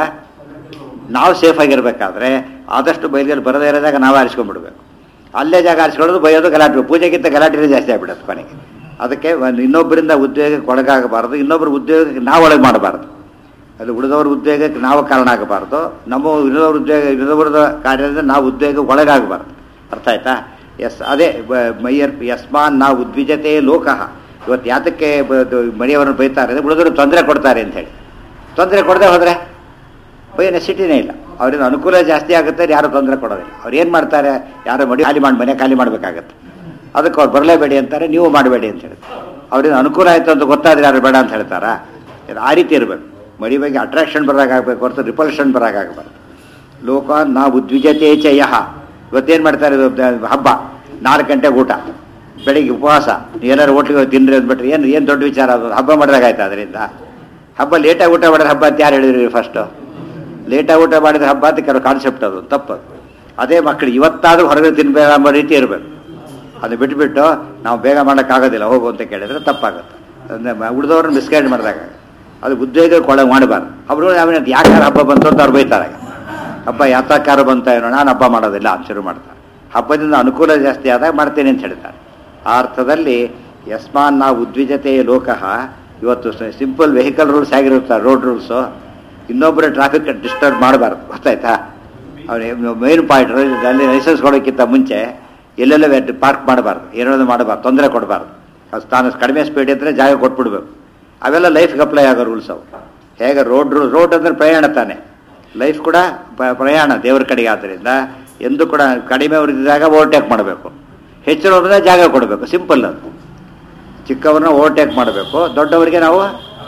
ನಾವು ಸೇಫ್ ಆಗಿರ್ಬೇಕಾದ್ರೆ ಆದಷ್ಟು ಬಯಲಿಗೆ ಬರದೇ ಇರೋ ಜಾಗ ನಾವು ಆರಿಸ್ಕೊಂಡ್ಬಿಡ್ಬೇಕು ಅಲ್ಲೇ ಜಾಗ ಆರಿಸ್ಕೊಳ್ಳೋದು ಬೈಯೋದು ಗಲಾಟೆ ಪೂಜೆಗಿಂತ ಗಲಾಟೆನೇ ಜಾಸ್ತಿ ಆಗ್ಬಿಡುತ್ತೆ ಕೊನೆಗೆ ಅದಕ್ಕೆ ಒಂದು ಇನ್ನೊಬ್ಬರಿಂದ ಉದ್ಯೋಗಕ್ಕೆ ಒಳಗಾಗಬಾರ್ದು ಇನ್ನೊಬ್ಬರ ಉದ್ಯೋಗಕ್ಕೆ ನಾವು ಒಳಗೆ ಮಾಡಬಾರ್ದು ಅದು ಉಳಿದವ್ರ ಉದ್ಯೋಗಕ್ಕೆ ನಾವು ಕಾರಣ ಆಗಬಾರ್ದು ನಮ್ಮ ಇನ್ನೊಬ್ಬರ ಉದ್ಯೋಗ ಇನ್ನೊಬ್ಬರದ ಕಾರ್ಯದಿಂದ ನಾವು ಉದ್ಯೋಗಕ್ಕೆ ಒಳಗಾಗಬಾರ್ದು ಅರ್ಥ ಆಯ್ತಾ ಎಸ್ ಅದೇ ಬ- ಮೈಯರ್ ಯಸ್ಮಾನ್ ನಾವು ಉದ್ವಿಜತೆ ಲೋಕಃ ಇವತ್ತು ಯಾತಕ್ಕೆ ಬ- ಅದು ಮನೆಯವರನ್ನು ಬೈತಾರೆ ಅಂದರೆ ಉಳಿದವರು ತೊಂದರೆ ಕೊಡ್ತಾರೆ ಅಂತ ಹೇಳಿ ತೊಂದರೆ ಕೊಡದೆ ಹೋದರೆ ಬೈ ನೆಸಿಟಿನೇ ಇಲ್ಲ ಅವರಿಂದ ಅನುಕೂಲ ಜಾಸ್ತಿ ಆಗುತ್ತೆ ಯಾರು ತೊಂದರೆ ಕೊಡೋದಿಲ್ಲ ಅವ್ರು ಏನು ಮಾಡ್ತಾರೆ ಯಾರು ಮಡಿ ಖಾಲಿ ಮಾಡಿ ಮನೆ ಖಾಲಿ ಮಾಡಬೇಕಾಗತ್ತೆ ಅದಕ್ಕೆ ಅವ್ರು ಬರಲೇಬೇಡಿ ಅಂತಾರೆ ನೀವು ಮಾಡಬೇಡಿ ಅಂತ ಹೇಳ್ತಾರೆ ಅವರಿಂದ ಅನುಕೂಲ ಆಯಿತು ಅಂತ ಗೊತ್ತಾದ್ರೆ ಯಾರು ಬೇಡ ಅಂತ ಹೇಳ್ತಾರಾ ಇದು ಆ ರೀತಿ ಇರಬೇಕು ಮಡಿ ಬಗ್ಗೆ ಅಟ್ರಾಕ್ಷನ್ ಬರೋಕ್ಕಾಗಬೇಕು ಹೊರತು ರಿಪಲ್ಷನ್ ಬರೋಕ್ಕಾಗಬಾರ್ದು ಲೋಕ ನಾ ಉದ್ವಿಜತೆ ಚ ಯಹ ಇವತ್ತೇನು ಮಾಡ್ತಾರೆ ಇದು ದ- ಹಬ್ಬ ನಾಲ್ಕು ಗಂಟೆಗೆ ಊಟ ಬೆಳಿಗ್ಗೆ ಉಪವಾಸ ಏನಾರು ಹೋಟ್ಲಿಗೆ ಹೋಗಿ ತಿನ್ರಿ ಅಂದ್ಬಿಟ್ರೆ ಏನು ಏನು ದೊಡ್ಡ ವಿಚಾರ ಅದು ಹಬ್ಬ ಮಾಡಿದಾಗಾಯ್ತು ಅದರಿಂದ ಹಬ್ಬ ಲೇಟಾಗಿ ಊಟ ಮಾಡಿದ್ರೆ ಹಬ್ಬ ಅಂತ ಯಾರು ಹೇಳಿದ್ರಿ ಫಸ್ಟು ಲೇಟಾಗಿ ಊಟ ಮಾಡಿದ್ರೆ ಹಬ್ಬ ಅಂತ ಕೆಲವು ಕಾನ್ಸೆಪ್ಟ್ ಅದು ತಪ್ಪು ಅದೇ ಮಕ್ಕಳು ಇವತ್ತಾದರೂ ಹೊರಗೆ ತಿನ್ಬೇಡ ಎಂಬ ರೀತಿ ಇರಬೇಕು ಅದು ಬಿಟ್ಬಿಟ್ಟು ನಾವು ಬೇಗ ಮಾಡೋಕ್ಕಾಗೋದಿಲ್ಲ ಹೋಗು ಅಂತ ಕೇಳಿದ್ರೆ ತಪ್ಪಾಗುತ್ತೆ ಅಂದರೆ ಉಳಿದವ್ರನ್ನ ಮಿಸ್ಗೈಡ್ ಮಾಡಿದಾಗ ಅದು ಉದ್ವೇಗ ಕೊಳ ಮಾಡಬಾರ್ದು ಅವರು ಅವನ ಯಾಕೆ ಹಬ್ಬ ಬಂತು ಅಂತ ಅವ್ರು ಬೈತಾರೆ ಹಬ್ಬ ಯಾತಕ್ಕಾರ ಬಂತ ಏನೋ ನಾನು ಹಬ್ಬ ಮಾಡೋದಿಲ್ಲ ಅಂತ ಶುರು ಮಾಡ್ತಾರೆ ಹಬ್ಬದಿಂದ ಅನುಕೂಲ ಜಾಸ್ತಿ ಆದಾಗ ಮಾಡ್ತೇನೆ ಅಂತ ಹೇಳ್ತಾರೆ ಆ ಅರ್ಥದಲ್ಲಿ ಯಸ್ಮಾನ್ ನಾವು ಉದ್ವಿಜತೆ ಲೋಕಃ ಇವತ್ತು ಸಿಂಪಲ್ ವೆಹಿಕಲ್ ರೂಲ್ಸ್ ಆಗಿರುತ್ತಾರೆ ರೋಡ್ ರೂಲ್ಸು ಇನ್ನೊಬ್ಬರ ಟ್ರಾಫಿಕ್ ಡಿಸ್ಟರ್ಬ್ ಮಾಡಬಾರ್ದು ಗೊತ್ತಾಯ್ತಾ ಅವನು ಮೇನ್ ಪಾಯಿಂಟ್ ಅಲ್ಲಿ ಲೈಸೆನ್ಸ್ ಕೊಡೋಕ್ಕಿಂತ ಮುಂಚೆ ಎಲ್ಲೆಲ್ಲ ಪಾರ್ಕ್ ಮಾಡಬಾರ್ದು ಏನಾದ್ರು ಮಾಡಬಾರ್ದು ತೊಂದರೆ ಕೊಡಬಾರ್ದು ಅದು ತಾನು ಕಡಿಮೆ ಸ್ಪೀಡ್ ಇದ್ದರೆ ಜಾಗ ಕೊಟ್ಬಿಡ್ಬೇಕು ಅವೆಲ್ಲ ಲೈಫ್ಗೆ ಅಪ್ಲೈ ಆಗೋ ರೂಲ್ಸ್ ಅವು ಹೇಗೆ ರೋಡ್ ರೋಡ್ ಅಂದರೆ ಪ್ರಯಾಣ ತಾನೆ ಲೈಫ್ ಕೂಡ ಪ- ಪ್ರಯಾಣ ದೇವ್ರ ಕಡೆಗೆ ಆದ್ದರಿಂದ ಎಂದು ಕೂಡ ಕಡಿಮೆ ಇದ್ದಾಗ ಓವರ್ಟೇಕ್ ಮಾಡಬೇಕು ಹೆಚ್ಚಿನವ್ರನ್ನ ಜಾಗ ಕೊಡಬೇಕು ಸಿಂಪಲ್ ಅದು ಚಿಕ್ಕವ್ರನ್ನ ಓವರ್ಟೇಕ್ ಮಾಡಬೇಕು ದೊಡ್ಡವರಿಗೆ ನಾವು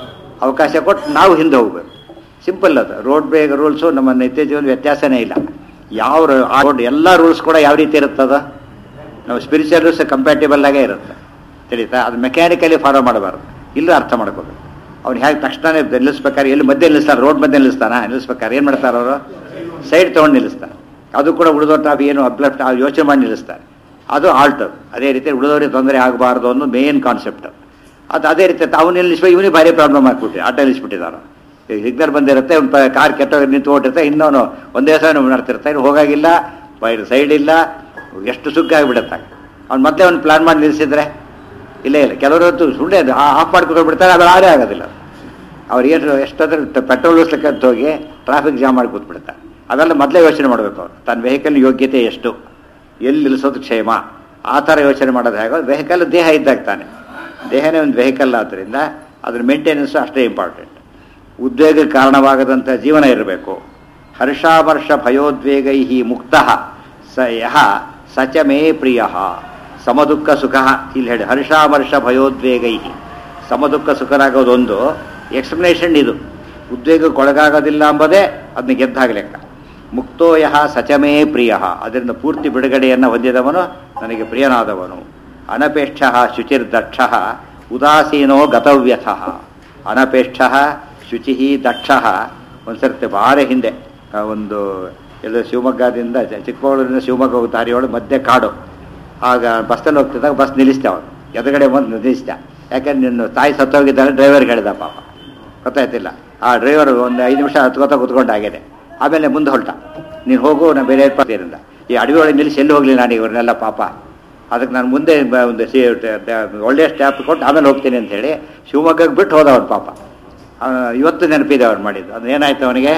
ಅವಕಾಶ ಕೊಟ್ಟು ನಾವು ಹಿಂದೆ ಹೋಗ್ಬೇಕು ಸಿಂಪಲ್ ಅದು ರೋಡ್ ಬೇಗ ರೂಲ್ಸು ನಮ್ಮ ನಿತ್ಯ ಜೀವನ ವ್ಯತ್ಯಾಸನೇ ಇಲ್ಲ ಯಾವ ರೋಡ್ ಎಲ್ಲ ರೂಲ್ಸ್ ಕೂಡ ಯಾವ ರೀತಿ ಇರುತ್ತದ ನಾವು ಸ್ಪಿರಿಚುವಲ್ ರೂಲ್ಸ್ ಕಂಪ್ಯಾಟಿಬಲ್ ಆಗೇ ಇರುತ್ತೆ ತಿಳಿತಾ ಅದು ಮೆಕ್ಯಾನಿಕಲಿ ಫಾಲೋ ಮಾಡಬಾರ್ದು ಇಲ್ಲೂ ಅರ್ಥ ಮಾಡ್ಕೋಬೇಕು ಅವ್ನು ಹೇಗೆ ತಕ್ಷಣ ನಿಲ್ಲಿಸ್ಬೇಕಾದ್ರೆ ಎಲ್ಲಿ ಮಧ್ಯೆ ನಿಲ್ಲಿಸ್ತಾರೆ ರೋಡ್ ಮಧ್ಯೆ ನಿಲ್ಲಿಸ್ತಾನ ನಿಲ್ಲಿಸ್ಬೇಕಾದ್ರೆ ಏನು ಮಾಡ್ತಾರೆ ಅವರು ಸೈಡ್ ತೊಗೊಂಡು ನಿಲ್ಲಿಸ್ತಾರೆ ಅದು ಕೂಡ ಉಳಿದೋರ್ ತಾವು ಏನು ಅಬ್ಲಫ್ಟ್ ಯೋಚನೆ ಮಾಡಿ ನಿಲ್ಲಿಸ್ತಾರೆ ಅದು ಆಲ್ಟ್ ಅದೇ ರೀತಿ ಉಳಿದವರಿಗೆ ತೊಂದರೆ ಆಗಬಾರ್ದು ಅನ್ನೋ ಮೇನ್ ಕಾನ್ಸೆಪ್ಟ್ ಅದು ಅದೇ ರೀತಿ ತಾವು ನಿಲ್ಲಿಸ್ಬೇಕು ಇವನಿಗೆ ಭಾರಿ ಪ್ರಾಬ್ಲಮ್ ಆಗ್ಬಿಟ್ಟು ಆಟೋ ನಿಲ್ಲಿಸ್ಬಿಟ್ಟಿದ್ದಾರೆ ಸಿಗ್ನಲ್ ಬಂದಿರುತ್ತೆ ಒಂದು ಕಾರ್ ಕೆಟ್ಟ ನಿಂತು ಓಟಿರುತ್ತೆ ಇನ್ನೊಂದು ಒಂದೇ ಸಲ ನಡ್ತಿರ್ತಾರೆ ಇನ್ನು ಹೋಗಾಗಿಲ್ಲ ಬೈಡ್ ಸೈಡ್ ಇಲ್ಲ ಎಷ್ಟು ಸುಗ್ಗ ಆಗಿಬಿಡುತ್ತೆ ಅವ್ನು ಮತ್ತೆ ಒಂದು ಪ್ಲಾನ್ ಮಾಡಿ ನಿಲ್ಲಿಸಿದ್ರೆ ಇಲ್ಲೇ ಇಲ್ಲ ಕೆಲವರಂತೂ ಸುಳ್ಳೆ ಆಫ್ ಮಾಡ್ಕೊಂಡು ಬಿಡ್ತಾರೆ ಅದು ಆರೇ ಆಗೋದಿಲ್ಲ ಅವ್ರು ಏನು ಎಷ್ಟಾದ್ರೆ ಪೆಟ್ರೋಲ್ ಉಳಿಸ್ಲಿಕ್ಕೆ ಅಂತ ಹೋಗಿ ಟ್ರಾಫಿಕ್ ಜಾಮ್ ಮಾಡಿ ಕೂತ್ಬಿಡ್ತಾರೆ ಅವೆಲ್ಲ ಮೊದಲೇ ಯೋಚನೆ ಮಾಡಬೇಕು ಅವ್ರು ತನ್ನ ವೆಹಿಕಲ್ ಯೋಗ್ಯತೆ ಎಷ್ಟು ಎಲ್ಲಿ ನಿಲ್ಲಿಸೋದು ಕ್ಷೇಮ ಆ ಥರ ಯೋಚನೆ ಮಾಡೋದು ಹೇಗೋ ವೆಹಿಕಲ್ ದೇಹ ಇದ್ದಾಗ ತಾನೆ ದೇಹನೇ ಒಂದು ವೆಹಿಕಲ್ ಆದ್ದರಿಂದ ಅದ್ರ ಮೇಂಟೆನೆನ್ಸು ಅಷ್ಟೇ ಇಂಪಾರ್ಟೆಂಟ್ ಉದ್ವೇಗಕ್ಕೆ ಕಾರಣವಾಗದಂಥ ಜೀವನ ಇರಬೇಕು ಹರ್ಷಾಮರ್ಷ ಭಯೋದ್ವೇಗೈ ಮುಕ್ತ ಸ ಯಹ ಸ ಚ ಮೇ ಪ್ರಿಯ ಸಮದುಃಖ ಸುಖ ಇಲ್ಲಿ ಹೇಳಿ ಹರ್ಷಾಮರ್ಷ ಭಯೋದ್ವೇಗೈ ಸಮದುಃಖ ಸುಖರಾಗೋದೊಂದು ಎಕ್ಸ್ಪ್ಲನೇಷನ್ ಇದು ಉದ್ವೇಗಕ್ಕೊಳಗಾಗೋದಿಲ್ಲ ಎಂಬುದೇ ಅದನ್ನ ಗೆದ್ದಾಗ ಲೆಕ್ಕ ಮುಕ್ತೋ ಯಹ ಸಚಮೇ ಪ್ರಿಯ ಅದರಿಂದ ಪೂರ್ತಿ ಬಿಡುಗಡೆಯನ್ನು ಹೊಂದಿದವನು ನನಗೆ ಪ್ರಿಯನಾದವನು ಅನಪೇಕ್ಷ ಶುಚಿರ್ದಕ್ಷ ಉದಾಸೀನೋ ಗತವ್ಯಥ ಅನಪೇಕ್ಷ ಶುಚಿ ದಕ್ಷ ಒಂದ್ಸರ್ತಿ ಭಾಳ ಹಿಂದೆ ಆ, ಒಂದು ಎಲ್ಲ ಶಿವಮೊಗ್ಗದಿಂದ ಚ- ಚಿಕ್ಕಮಗಳೂರಿನ ಶಿವಮೊಗ್ಗ ಹೋಗೋ ದಾರಿಯೊಳಗೆ ಮಧ್ಯೆ ಕಾಡು ಆಗ ಬಸ್ಸಲ್ಲಿ ಹೋಗ್ತಿದ್ದಾಗ ಬಸ್ ನಿಲ್ಲಿಸ್ದೆ ಅವನು ಎದುರುಗಡೆ ಬಂದು ನಿಲ್ಲಿಸ್ದ ಯಾಕಂದ್ರೆ ನಿನ್ನ ತಾಯಿ ಸತ್ತೋಗಿದ್ದಾನೆ ಡ್ರೈವರ್ಗೆ ಹೇಳಿದ ಪಾಪ ಗೊತ್ತಾಯ್ತಿಲ್ಲ ಆ ಡ್ರೈವರ್ ಒಂದು ಐದು ನಿಮಿಷ ಹತ್ಕೋತ ಕುತ್ಕೊಂಡಾಗಿದೆ ಆಮೇಲೆ ಮುಂದೆ ಹೊರಟ ನೀನು ಹೋಗು ನಾನು ಬೇರೆ ಏರ್ಪಾಡಿರಿಂದ ಈ ಅಡವಿ ಒಳಗೆ ನಿಲ್ಲಿಸಿ ಎಲ್ಲಿ ಹೋಗಲಿ ನಾನು ಇವ್ರನ್ನೆಲ್ಲ ಪಾಪ ಅದಕ್ಕೆ ನಾನು ಮುಂದೆ ಬ- ಒಂದು ಸಿ ಒಳ್ಳೆಯ ಸ್ಟ್ಯಾಪ್ ಕೊಟ್ಟು ಆಮೇಲೆ ಹೋಗ್ತೀನಿ ಅಂತ ಹೇಳಿ ಶಿವಮೊಗ್ಗಕ್ಕೆ ಬಿಟ್ಟು ಹೋದ ಅವನು ಪಾಪ ಅವ್ನು ಇವತ್ತು ನೆನಪಿದೆ ಅವ್ನು ಮಾಡಿದ್ದು ಅದು ಏನಾಯ್ತು ಅವನಿಗೆ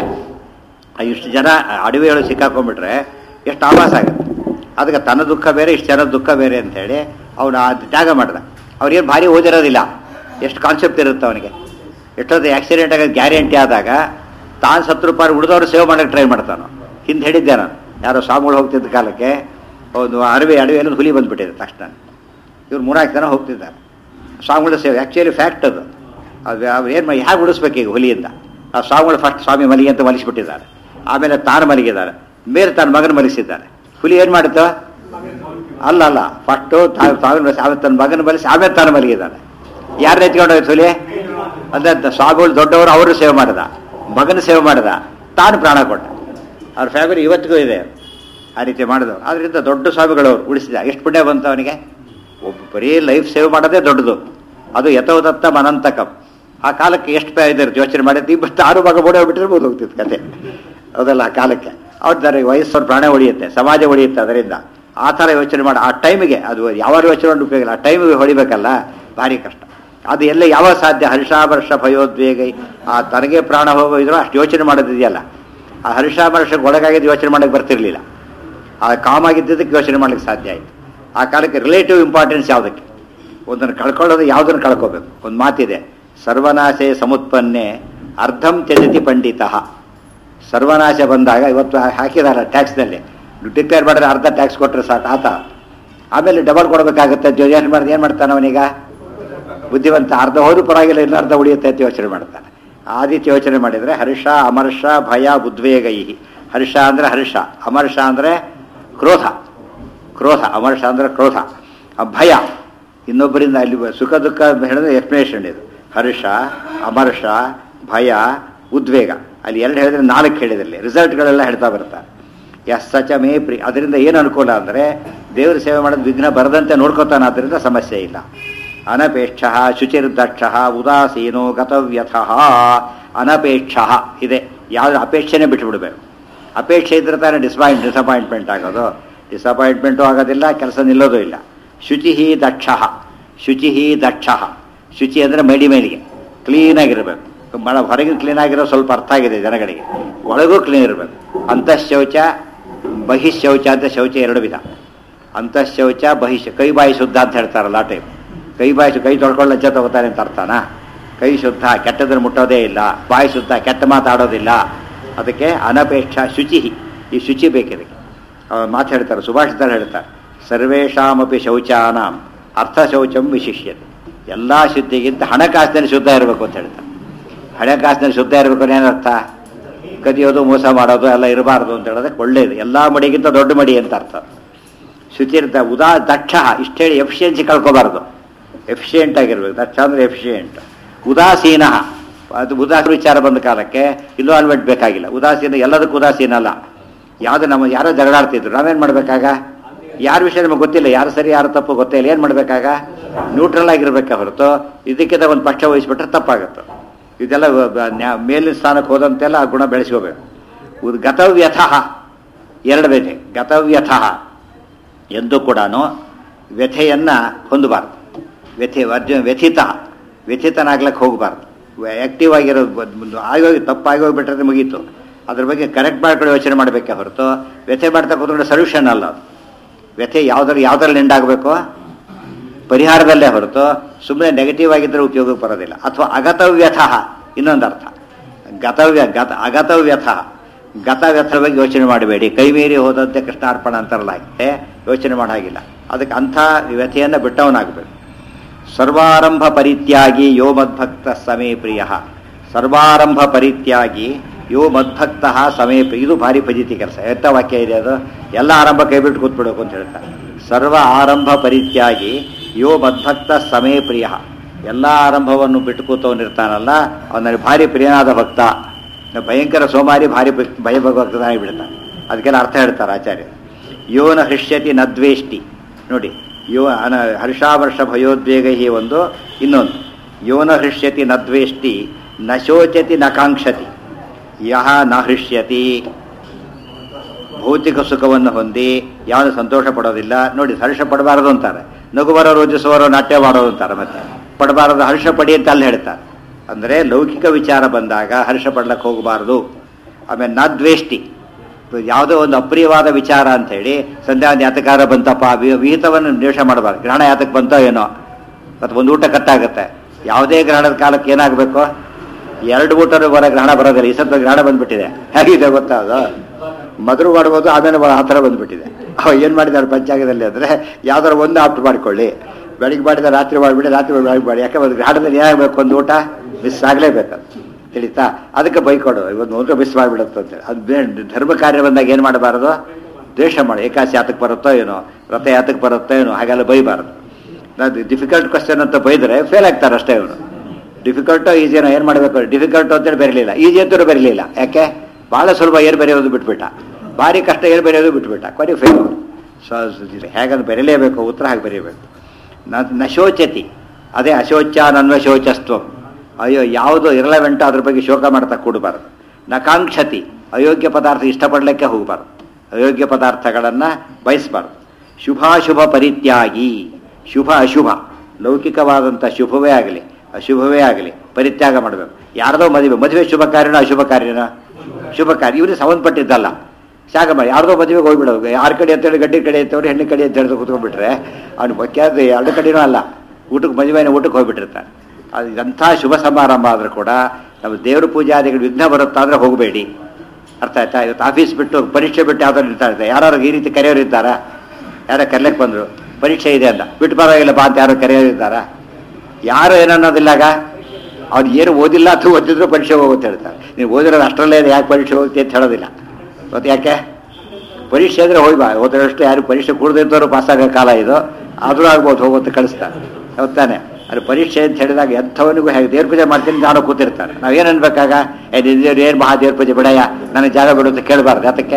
ಆ ಇಷ್ಟು ಜನ ಅಡವಿಯೊಳಗೆ ಸಿಕ್ಕಾಕೊಂಡ್ಬಿಟ್ರೆ ಎಷ್ಟು ಆಭಾಸ ಆಗುತ್ತೆ ಅದಕ್ಕೆ ತನ್ನ ದುಃಖ ಬೇರೆ ಇಷ್ಟು ಜನದ ದುಃಖ ಬೇರೆ ಅಂತ ಹೇಳಿ ಅವನು ಅದು ತ್ಯಾಗ ಮಾಡ್ದ ಅವ್ರಿಗೇನು ಭಾರಿ ಓದಿರೋದಿಲ್ಲ ಎಷ್ಟು ಕಾನ್ಸೆಪ್ಟ್ ಇರುತ್ತೆ ಅವನಿಗೆ ಎಷ್ಟೊತ್ತು ಆಕ್ಸಿಡೆಂಟ್ ಆಗೋದು ಗ್ಯಾರಂಟಿ ಆದಾಗ ತಾನು ಸತ್ತು ರೂಪಾಯಿ ಉಳಿದವರು ಸೇವ್ ಮಾಡೋಕ್ಕೆ ಟ್ರೈ ಮಾಡ್ತಾನೆ ಹಿಂದೆ ಹೇಳಿದ್ದೆ ನಾನು ಯಾರೋ ಸ್ವಾಮಿಗಳು ಹೋಗ್ತಿದ್ದ ಕಾಲಕ್ಕೆ ಒಂದು ಅಡವಿ ಅಡವಿಯಲ್ಲಿ ಹುಲಿ ಬಂದುಬಿಟ್ಟಿದೆ ತಕ್ಷಣ ಇವ್ರು ಮೂರ್ನಾಲ್ಕು ಜನ ಹೋಗ್ತಿದ್ದಾರೆ ಸ್ವಾಮಿಗಳ ಸೇವೆ ಆ್ಯಕ್ಚುಲಿ ಫ್ಯಾಕ್ಟ್ ಅದು ಅದು ಅವ್ರು ಏನು ಹೇಗೆ ಉಳಿಸ್ಬೇಕು ಈಗ ಹುಲಿಯಿಂದ ಆ ಸ್ವಾಮಿಗಳು ಫಸ್ಟ್ ಸ್ವಾಮಿ ಮಲಿಗೆ ಅಂತ ಮಲಿಸಿಬಿಟ್ಟಿದ್ದಾರೆ ಆಮೇಲೆ ತಾನು ಮಲಗಿದ್ದಾರೆ ಮೇಲೆ ತನ್ನ ಮಗನ ಮಲಗಿಸಿದ್ದಾರೆ ಹುಲಿ ಏನು ಮಾಡುತ್ತೋ ಅಲ್ಲ ಅಲ್ಲ ಫಸ್ಟು ಸಾವಿನ ಆಮೇಲೆ ತನ್ನ ಮಗನ ಮಲಿಸಿ ಆಮೇಲೆ ತಾನು ಮಲಗಿದ್ದಾನೆ ಯಾರು ಎತ್ಕೊಂಡು ಹೋಯ್ತು ಹುಲಿ ಅಂದ್ರೆ ಸ್ವಾಮಿಗಳು ದೊಡ್ಡವರು ಅವರು ಸೇವೆ ಮಾಡಿದ ಮಗನ ಸೇವೆ ಮಾಡಿದ ತಾನು ಪ್ರಾಣ ಕೊಟ್ಟ ಅವ್ರ ಫ್ಯಾಮಿಲಿ ಇವತ್ತಿಗೂ ಇದೆ ಆ ರೀತಿ ಮಾಡಿದವರು ಆದ್ರಿಂದ ದೊಡ್ಡ ಸ್ವಾಮಿಗಳವರು ಉಳಿಸಿದ ಎಷ್ಟು ಪುಣ್ಯ ಬಂತು ಅವನಿಗೆ ಒಬ್ಬ ಬರೀ ಲೈಫ್ ಸೇವ್ ಮಾಡೋದೇ ದೊಡ್ಡದು ಅದು ಯಥೋದತ್ತ ಮನಂತಕಂ ಆ ಕಾಲಕ್ಕೆ ಎಷ್ಟು ಪೇ ಇದ್ದಾರೆ ಯೋಚನೆ ಮಾಡಿದ್ದು ಇಬ್ಬತ್ತು ಆರು ಭಾಗ ಬೋಡೆ ಹೋಗ್ಬಿಟ್ರೆ ಬೋದು ಹೋಗ್ತಿತ್ತು ಕತೆ ಹೌದಲ್ಲ ಆ ಕಾಲಕ್ಕೆ ಅವ್ರ ವಯಸ್ಸವ್ರ ಪ್ರಾಣ ಹೊಡೆಯುತ್ತೆ ಸಮಾಜ ಹೊಡೆಯುತ್ತೆ ಅದರಿಂದ ಆ ಥರ ಯೋಚನೆ ಮಾಡಿ ಆ ಟೈಮಿಗೆ ಅದು ಯಾವ ಯೋಚನೆ ಮಾಡಿ ಉಪಯೋಗ ಇಲ್ಲ ಆ ಟೈಮಿಗೆ ಹೊಡಿಬೇಕಲ್ಲ ಭಾರಿ ಕಷ್ಟ ಅದು ಎಲ್ಲ ಯಾವಾಗ ಸಾಧ್ಯ ಹರ್ಷಾಮರ್ಷ ಭಯೋದ್ವೇಗ ಆ ತನಗೆ ಪ್ರಾಣ ಹೋಗೋ ಇದ್ರು ಅಷ್ಟು ಯೋಚನೆ ಮಾಡೋದಿದೆಯಲ್ಲ ಆ ಹರ್ಷಾಮರ್ಷಕ್ಕೆ ಒಳಗಾಗಿದ್ದು ಯೋಚನೆ ಮಾಡಕ್ಕೆ ಬರ್ತಿರ್ಲಿಲ್ಲ ಆ ಕಾಮ್ ಆಗಿದ್ದಕ್ಕೆ ಯೋಚನೆ ಮಾಡ್ಲಿಕ್ಕೆ ಸಾಧ್ಯ ಆಯಿತು ಆ ಕಾಲಕ್ಕೆ ರಿಲೇಟಿವ್ ಇಂಪಾರ್ಟೆನ್ಸ್ ಯಾವುದಕ್ಕೆ ಒಂದನ್ನು ಕಳ್ಕೊಳ್ಳೋದು ಯಾವುದನ್ನು ಕಳ್ಕೋಬೇಕು ಒಂದು ಮಾತಿದೆ ಸರ್ವನಾಶೆ ಸಮುತ್ಪನ್ನೆ ಅರ್ಧಂ ತ್ಯಜತಿ ಪಂಡಿತ ಸರ್ವನಾಶ ಬಂದಾಗ ಇವತ್ತು ಹಾಕಿದಾರ ಟ್ಯಾಕ್ಸ್ನಲ್ಲಿ ಡಿಕ್ಲೇರ್ ಮಾಡಿದ್ರೆ ಅರ್ಧ ಟ್ಯಾಕ್ಸ್ ಕೊಟ್ಟರೆ ಸಾಕು ಆತ ಆಮೇಲೆ ಡಬಲ್ ಕೊಡಬೇಕಾಗುತ್ತೆ ಯೋಚನೆ ಮಾಡಿದ್ರೆ ಏನು ಮಾಡ್ತಾನೆ ಅವನೀಗ ಬುದ್ಧಿವಂತ ಅರ್ಧ ಹೋದ್ರೂ ಪರವಾಗಿಲ್ಲ ಇಲ್ಲ ಅರ್ಧ ಉಳಿಯುತ್ತೆ ಅಂತ ಯೋಚನೆ ಮಾಡ್ತಾನೆ ಆ ರೀತಿ ಯೋಚನೆ ಮಾಡಿದರೆ ಹರ್ಷ ಅಮರ್ಷ ಭಯ ಉದ್ವೇಗೈ ಹರ್ಷ ಅಂದರೆ ಹರ್ಷ ಅಮರ್ಷ ಅಂದರೆ ಕ್ರೋಧ ಕ್ರೋಧ ಅಮರ್ಷ ಅಂದರೆ ಕ್ರೋಧ ಆ ಭಯ ಇನ್ನೊಬ್ಬರಿಂದ ಅಲ್ಲಿ ಸುಖ ದುಃಖ ಹೇಳಿದ್ರೆ ಎಕ್ಸ್ಪ್ಲನೇಷನ್ ಇದು ಹರ್ಷ ಅಮರ್ಷ ಭಯ ಉದ್ವೇಗ ಅಲ್ಲಿ ಎರಡು ಹೇಳಿದ್ರೆ ನಾಲ್ಕು ಹೇಳಿದ್ರಲ್ಲಿ ರಿಸಲ್ಟ್ಗಳೆಲ್ಲ ಹೇಳ್ತಾ ಬರ್ತಾರೆ ಎಸ್ ಸಚ ಮೇ ಪ್ರಿ ಅದರಿಂದ ಏನು ಅನುಕೂಲ ಅಂದರೆ ದೇವರ ಸೇವೆ ಮಾಡೋದು ವಿಘ್ನ ಬರದಂತೆ ನೋಡ್ಕೋತಾನೆ ಅದರಿಂದ ಸಮಸ್ಯೆ ಇಲ್ಲ ಅನಪೇಕ್ಷ ಶುಚಿರ್ದಕ್ಷ ಉದಾಸೀನೋ ಗತವ್ಯಥ ಅನಪೇಕ್ಷ ಇದೆ ಯಾವ್ದು ಅಪೇಕ್ಷೆನೇ ಬಿಟ್ಟುಬಿಡ್ಬೇಕು ಅಪೇಕ್ಷೆ ಇದ್ರೆ ತಾನೇ ಡಿಸ್ಪಾಯಿಂಟ್ ಡಿಸಪಾಯಿಂಟ್ಮೆಂಟ್ ಆಗೋದು ಡಿಸಪಾಯಿಂಟ್ಮೆಂಟು ಆಗೋದಿಲ್ಲ ಕೆಲಸ ನಿಲ್ಲೋದು ಇಲ್ಲ ಶುಚಿ ದಕ್ಷ ಶುಚಿ ದಕ್ಷ ಶುಚಿ ಅಂದರೆ ಮಡಿ ಮೇಲಿಗೆ ಕ್ಲೀನಾಗಿರಬೇಕು ಮಳ ಹೊರಗಿನ ಕ್ಲೀನಾಗಿರೋ ಸ್ವಲ್ಪ ಅರ್ಥ ಆಗಿದೆ ಜನಗಳಿಗೆ ಒಳಗೂ ಕ್ಲೀನ್ ಇರಬೇಕು ಅಂತಃಶೌಚ ಬಹಿಶೌಚ ಅಂತ ಶೌಚ ಎರಡು ವಿಧ ಅಂತಃಶೌಚ ಬಹಿಶ್ ಕೈ ಬಾಯಿ ಶುದ್ಧ ಅಂತ ಹೇಳ್ತಾರಲ್ಲ ಆ ಟೈಮ್ ಕೈ ಬಾಯಿ ಶು- ಕೈ ತೊಳ್ಕೊಂಡು ಲಂಚ ತಗೋತಾನೆ ಅಂತ ಅರ್ಥನಾ ಕೈ ಶುದ್ಧ ಕೆಟ್ಟದನ್ನು ಮುಟ್ಟೋದೇ ಇಲ್ಲ ಬಾಯಿ ಶುದ್ಧ ಕೆಟ್ಟ ಮಾತಾಡೋದಿಲ್ಲ ಅದಕ್ಕೆ ಅನಪೇಕ್ಷ ಶುಚಿ ಈ ಶುಚಿ ಬೇಕಿದಕ್ಕೆ ಅವ್ರು ಮಾತು ಹೇಳ್ತಾರೆ ಸುಭಾಷಿತರು ಹೇಳ್ತಾರೆ ಸರ್ವೇಷಾಮಪಿ ಶೌಚಾನಾಂ ಅರ್ಥ ಶೌಚಂ ವಿಶಿಷ್ಯತೆ ಎಲ್ಲ ಶುದ್ಧಿಗಿಂತ ಹಣಕಾಸಿನಲ್ಲಿ ಶುದ್ಧ ಇರಬೇಕು ಅಂತ ಹೇಳ್ತಾರೆ ಹಣಕಾಸಿನಲ್ಲಿ ಶುದ್ಧ ಇರಬೇಕು ಅಂದ್ರೆ ಏನರ್ಥ ಕದಿಯೋದು ಮೋಸ ಮಾಡೋದು ಎಲ್ಲ ಇರಬಾರ್ದು ಅಂತ ಹೇಳೋದಕ್ಕೆ ಒಳ್ಳೇದು ಎಲ್ಲ ಮಡಿಗಿಂತ ದೊಡ್ಡ ಮಡಿ ಅಂತ ಅರ್ಥ ಶುಚಿರ್ದ ಉದಾ ದಕ್ಷ ಇಷ್ಟು ಹೇಳಿ ಎಫಿಷಿಯನ್ಸಿ ಕಳ್ಕೋಬಾರ್ದು ಎಫಿಷಿಯೆಂಟ್ ಆಗಿರ್ಬೇಕು ದಕ್ಷ ಅಂದ್ರೆ ಎಫಿಷಿಯೆಂಟ್ ಉದಾಸೀನ ಅದು ಉದಾಸೀನ ವಿಚಾರ ಬಂದ ಕಾಲಕ್ಕೆ ಇನ್ವಾಲ್ವ್ಮೆಂಟ್ ಬೇಕಾಗಿಲ್ಲ ಉದಾಸೀನ ಎಲ್ಲದಕ್ಕೂ ಉದಾಸೀನ ಅಲ್ಲ ಯಾವುದು ನಮ್ಮ ಯಾರೋ ಜಗಳಾಡ್ತಿದ್ರು ನಾವೇನು ಮಾಡಬೇಕಾಗ ಯಾರ ವಿಷಯ ನಮಗೆ ಗೊತ್ತಿಲ್ಲ ಯಾರು ಸರಿ ಯಾರು ತಪ್ಪು ಗೊತ್ತೇ ಇಲ್ಲ ಏನು ಮಾಡಬೇಕಾಗ ನ್ಯೂಟ್ರಲ್ ಆಗಿರ್ಬೇಕಾ ಹೊರತು ಇದಕ್ಕಿಂತ ಒಂದು ಪಕ್ಷ ವಹಿಸ್ಬಿಟ್ರೆ ತಪ್ಪಾಗುತ್ತೆ ಇದೆಲ್ಲ ವ- ಬ- ನ್ಯಾ- ಮೇಲಿನ ಸ್ಥಾನಕ್ಕೆ ಹೋದಂತೆಲ್ಲ ಆ ಗುಣ ಬೆಳೆಸ್ಕೋಬೇಕು ಉದ್ ಗತವ್ಯಥ ಎರಡು ವ್ಯಥೆ ಗತವ್ಯಥ ಎಂದೂ ಕೂಡ ವ್ಯಥೆಯನ್ನು ಹೊಂದಬಾರ್ದು ವ್ಯಥೆ ವರ್ಜ ವ್ಯಥಿತ ವ್ಯಥಿತನಾಗ್ಲಕ್ಕೆ ಹೋಗಬಾರ್ದು ಆ್ಯಕ್ಟಿವ್ ಆಗಿರೋ ಆಗೋಗಿ ತಪ್ಪಾಗೋಗ್ಬಿಟ್ರೆ ಮುಗೀತು ಅದ್ರ ಬಗ್ಗೆ ಕರೆಕ್ಟ್ ಮಾಡ್ಕೊಂಡು ಯೋಚನೆ ಮಾಡಬೇಕೆ ಹೊರತು ವ್ಯಥೆ ಮಾಡ್ತಾ ಕೂತ್ಕೊಂಡ್ರೆ ಸೊಲ್ಯೂಷನ್ ಅಲ್ಲ ಅದು ವ್ಯಥೆ ಯಾವ್ದ್ರ ಯಾವ್ದ್ರಲ್ಲಿ ಎಂಡ್ ಆಗಬೇಕು ಪರಿಹಾರದಲ್ಲೇ ಹೊರತು ಸುಮ್ಮನೆ ನೆಗೆಟಿವ್ ಆಗಿದ್ದರೆ ಉಪಯೋಗಕ್ಕೆ ಬರೋದಿಲ್ಲ ಅಥವಾ ಅಗತವ್ಯಥ ಇನ್ನೊಂದು ಅರ್ಥ ಗತವ್ಯ ಗತ ಅಗತವ್ಯಥ ಗತ ವ್ಯಥರ ಬಗ್ಗೆ ಯೋಚನೆ ಮಾಡಬೇಡಿ ಕೈ ಮೀರಿ ಹೋದಂತೆ ಕೃಷ್ಣಾರ್ಪಣ ಅಂತಾರಲಾಗಿದೆ ಯೋಚನೆ ಮಾಡಾಗಿಲ್ಲ ಅದಕ್ಕೆ ಅಂಥ ವ್ಯಥೆಯನ್ನು ಬಿಟ್ಟವನಾಗಬೇಕು ಸರ್ವಾರಂಭ ಪರಿತ್ಯಾಗಿ ಯೋ ಮದ್ಭಕ್ತ ಸಮೇ ಪ್ರಿಯ ಸರ್ವಾರಂಭ ಪರಿತ್ಯಾಗಿ ಯೋ ಮದ್ಭಕ್ತ ಸಮೇ ಪ್ರಿಯ ಇದು ಭಾರಿ ಫಜಿತಿ ಕೆಲಸ ಎಂಥ ವಾಕ್ಯ ಇದೆ ಅದು ಎಲ್ಲ ಆರಂಭ ಕೈ ಬಿಟ್ಟು ಕೂತ್ಬಿಡ್ಬೇಕು ಅಂತ ಹೇಳ್ತಾರೆ ಸರ್ವ ಆರಂಭ ಪರಿತ್ಯಾಗಿ ಯೋ ಮದ್ಭಕ್ತ ಸಮೇ ಪ್ರಿಯ ಎಲ್ಲ ಆರಂಭವನ್ನು ಬಿಟ್ಟು ಕೂತವನಿರ್ತಾನಲ್ಲ ಅವನಲ್ಲಿ ಭಾರಿ ಪ್ರಿಯನಾದ ಭಕ್ತ ಭಯಂಕರ ಸೋಮಾರಿ ಭಾರಿ ಭಕ್- ಭಯ ಭಕ್ತನಾಗಿ ಬಿಡ್ತಾನೆ ಅದಕ್ಕೆಲ್ಲ ಅರ್ಥ ಹೇಳ್ತಾರೆ ಆಚಾರ್ಯ ಯೋನ ಹೃಷ್ಯತಿ ನದ್ವೇಷ್ಟಿ ನೋಡಿ ಯೋ ಅನ ಹರ್ಷಾವರ್ಷ ಭಯೋದ್ವೇಗ ಹಿ ಒಂದು ಇನ್ನೊಂದು ಯೋನ ಹೃಷ್ಯತಿ ನದ್ವೇಷ್ಟಿ ನ ಶೋಚತಿ ನ ಕಾಂಕ್ಷತಿ ಯಹ ನ ಹೃಷ್ಯತಿ ಭೌತಿಕ ಸುಖವನ್ನು ಹೊಂದಿ ಯಾವುದು ಸಂತೋಷ ಪಡೋದಿಲ್ಲ ನೋಡಿ ಹರ್ಷ ಪಡಬಾರದು ಅಂತಾರೆ ನಗುವರ ರೋಜಿಸುವವರು ನಾಟ್ಯ ಮಾಡೋದು ಅಂತಾರೆ ಮತ್ತೆ ಪಡಬಾರದು ಹರ್ಷ ಪಡಿ ಅಂತ ಅಲ್ಲಿ ಹೇಳ್ತಾರೆ ಅಂದರೆ ಲೌಕಿಕ ವಿಚಾರ ಬಂದಾಗ ಹರ್ಷ ಪಡ್ಲಕ್ಕೆ ಹೋಗಬಾರದು ಆಮೇಲೆ ನ ದ್ವೇಷ್ಟಿ ಯಾವುದೋ ಒಂದು ಅಪ್ರಿಯವಾದ ವಿಚಾರ ಅಂತ ಹೇಳಿ ಸಂಧ್ಯಾ ಯಾತಕಾರ ಬಂತಪ್ಪ ವಿ- ವಿಹಿತವನ್ನು ದ್ವೇಷ ಮಾಡಬಾರ್ದು ಗ್ರಹಣ ಯಾತಕ್ಕೆ ಬಂತೋ ಏನೋ ಮತ್ತು ಒಂದು ಊಟ ಕಟ್ಟಾಗುತ್ತೆ ಯಾವುದೇ ಗ್ರಹಣದ ಕಾಲಕ್ಕೆ ಏನಾಗಬೇಕು ಎರಡು ಊಟನೂ ಬರೋ ಗ್ರಹಣ ಬರೋದಿಲ್ಲ ಈ ಸತ್ತ ಗ್ರಹಣ ಬಂದ್ಬಿಟ್ಟಿದೆ ಹೇಗಿದೆ ಗೊತ್ತಾ ಅದು ಮೊದಲು ಮಾಡ್ಬೋದು ಆಮೇಲೆ ಬ- ಆ ಥರ ಬಂದ್ಬಿಟ್ಟಿದೆ ಅವ ಏನು ಮಾಡಿದ್ದಾರೆ ಪಂಚಾಂಗದಲ್ಲಿ ಅಂದರೆ ಯಾವ್ದಾರು ಒಂದು ಆಪ್ಟ್ ಮಾಡ್ಕೊಳ್ಳಿ ಬೆಳಿಗ್ಗೆ ಮಾಡಿದ ರಾತ್ರಿ ಮಾಡಿಬಿಡಿ ರಾತ್ರಿ ಮಾಡಿ ಮಾಡಿ ಯಾಕೆ ಒಂದು ಗ್ರಹಣದಲ್ಲಿ ಏನಾಗಬೇಕು ಒಂದು ಊಟ ಮಿಸ್ ಆಗಲೇಬೇಕಂತ ತಿಳಿತಾ ಅದಕ್ಕೆ ಬೈಕೊಡು ಇವತ್ತು ಊಟ ಮಿಸ್ ಮಾಡಿಬಿಡುತ್ತೆ ಅಂತೇಳಿ ಅದು ಬೇ- ಧರ್ಮ ಕಾರ್ಯ ಬಂದಾಗ ಏನು ಮಾಡಬಾರದು ದ್ವೇಷ ಮಾಡಿ ಏಕಾಸಿ ಯಾತಕ್ಕೆ ಬರುತ್ತೋ ಏನೋ ರಥ ಯಾತಕ್ಕೆ ಬರುತ್ತೋ ಏನೋ ಹಾಗೆಲ್ಲ ಬೈಬಾರ್ದು ನಾನು ಡಿಫಿಕಲ್ಟ್ ಕ್ವಶನ್ ಅಂತ ಬೈದರೆ ಫೇಲ್ ಆಗ್ತಾರೆ ಅಷ್ಟೇ ಇವನು ಡಿಫಿಕಲ್ಟೋ ಈಸಿನೋ ಏನು ಮಾಡಬೇಕು ಡಿಫಿಕಲ್ಟ್ ಅಂತೇಳಿ ಬರಲಿಲ್ಲ ಈಜಿ ಅಂತೂ ಬರಲಿಲ್ಲ ಯಾಕೆ ಭಾಳ ಸುಲಭ ಏನು ಬರೆಯೋದು ಬಿಟ್ಬಿಟ್ಟ ಭಾರಿ ಕಷ್ಟ ಏನು ಬರೆಯೋದು ಬಿಟ್ಬಿಟ್ಟ ಕೊನೆ ಫೇಲ್ ಸೊ ಹೇಗಂದು ಬರೀಲೇಬೇಕು ಉತ್ತರ ಹಾಗೆ ಬರೀಬೇಕು ನ ನಶೋಚತಿ ಅದೇ ಅಶೋಚ ನನ್ವಶೋಚಸ್ತ್ವ ಅಯ್ಯೋ ಯಾವುದು ಇರಲವೆಂಟ ಅದ್ರ ಬಗ್ಗೆ ಶೋಕ ಮಾಡ್ತಾ ಕೂಡಬಾರ್ದು ನಕಾಂಕ್ಷತಿ ಅಯೋಗ್ಯ ಪದಾರ್ಥ ಇಷ್ಟಪಡಲಿಕ್ಕೆ ಹೋಗಬಾರ್ದು ಅಯೋಗ್ಯ ಪದಾರ್ಥಗಳನ್ನು ಬಯಸಬಾರ್ದು ಶುಭಾಶುಭ ಪರಿತ್ಯಾಗಿ ಶುಭ ಅಶುಭ ಲೌಕಿಕವಾದಂಥ ಶುಭವೇ ಆಗಲಿ ಅಶುಭವೇ ಆಗಲಿ ಪರಿತ್ಯಾಗ ಮಾಡಬೇಕು ಯಾರ್ದೋ ಮದುವೆ ಮದುವೆ ಶುಭ ಕಾರ್ಯನ ಅಶುಭ ಕಾರ್ಯನ ಶುಭ ಕಾರ್ಯ ಇವರಿಗೆ ಸಂಬಂಧಪಟ್ಟಿದ್ದಲ್ಲ ಶಾಗ ಮಾಡಿ ಯಾರ್ದೋ ಮದುವೆಗೆ ಹೋಗ್ಬಿಡೋದು ಯಾರ ಕಡೆ ಅಂತೇಳಿ ಗಡ್ಡಿ ಕಡೆ ಅಂತವ್ರು ಹೆಣ್ಣು ಕಡೆ ಅಂತ ಹೇಳಿ ಕೂತ್ಕೊಂಡ್ಬಿಟ್ರೆ ಅವ್ನು ಬಕ್ಯಾದ ಎರಡು ಕಡೆನೂ ಅಲ್ಲ ಊಟಕ್ಕೆ ಮದುವೆನ ಊಟಕ್ಕೆ ಹೋಗ್ಬಿಟ್ಟಿರ್ತಾನೆ ಅದು ಎಂಥ ಶುಭ ಸಮಾರಂಭ ಆದರೂ ಕೂಡ ನಮ್ಮ ದೇವ್ರ ಪೂಜಾದಿಗಳು ವಿಘ್ನ ಬರುತ್ತಾ ಅಂದರೆ ಹೋಗಬೇಡಿ ಅರ್ಥ ಆಯ್ತಾ ಇವತ್ತು ಆಫೀಸ್ ಬಿಟ್ಟು ಪರೀಕ್ಷೆ ಬಿಟ್ಟು ಯಾವ್ದಾರು ನಿಲ್ತಾ ಇರ್ತಾರೆ ಯಾರು ಈ ರೀತಿ ಕರೆಯೋರು ಇದ್ದಾರಾ ಯಾರೋ ಕರ್ಲಕ್ಕೆ ಬಂದರು ಪರೀಕ್ಷೆ ಇದೆ ಅಂತ ಬಿಟ್ಟು ಬರೋಗಿಲ್ಲ ಬಾ ಅಂತ ಯಾರು ಕರೆಯೋರು ಇದ್ದಾರಾ ಯಾರು ಏನನ್ನೋದಿಲ್ಲಾಗ ಅವ್ನು ಏನು ಓದಿಲ್ಲ ಅಥವಾ ಓದಿದ್ರು ಪರೀಕ್ಷೆ ಹೋಗುತ್ತೆ ಹೇಳ್ತಾರೆ ನೀವು ಓದಿರೋದು ಅಷ್ಟರಲ್ಲೇ ಇದೆ ಯಾಕೆ ಪರೀಕ್ಷೆ ಹೋಗುತ್ತೆ ಅಂತ ಹೇಳೋದಿಲ್ಲ ಮತ್ತು ಯಾಕೆ ಪರೀಕ್ಷೆ ಅಂದರೆ ಹೋಗಿ ಬಾ ಓದಿರೋಷ್ಟು ಯಾರು ಪರೀಕ್ಷೆ ಕೂಡದಿದ್ದವರು ಪಾಸಾಗೋ ಕಾಲ ಇದು ಆದರೂ ಆಗ್ಬೋದು ಹೋಗುತ್ತೆ ಕಳಿಸ್ತಾರೆ ಹೌದಾನೆ ಅದು ಪರೀಕ್ಷೆ ಅಂತ ಹೇಳಿದಾಗ ಎಂಥವನಿಗೂ ಹೇಗೆ ದೇವ್ರ ಪೂಜೆ ಮಾಡ್ತೀನಿ ನಾನು ಕೂತಿರ್ತಾರೆ ನಾವೇನು ಅನ್ಬೇಕಾಗ ಏನು ಮಹಾದೇವ್ರ ಪೂಜೆ ಬಿಡಯ್ಯ ನನಗೆ ಜಾಗ ಬಿಡು ಅಂತ ಕೇಳಬಾರ್ದು ಅದಕ್ಕೆ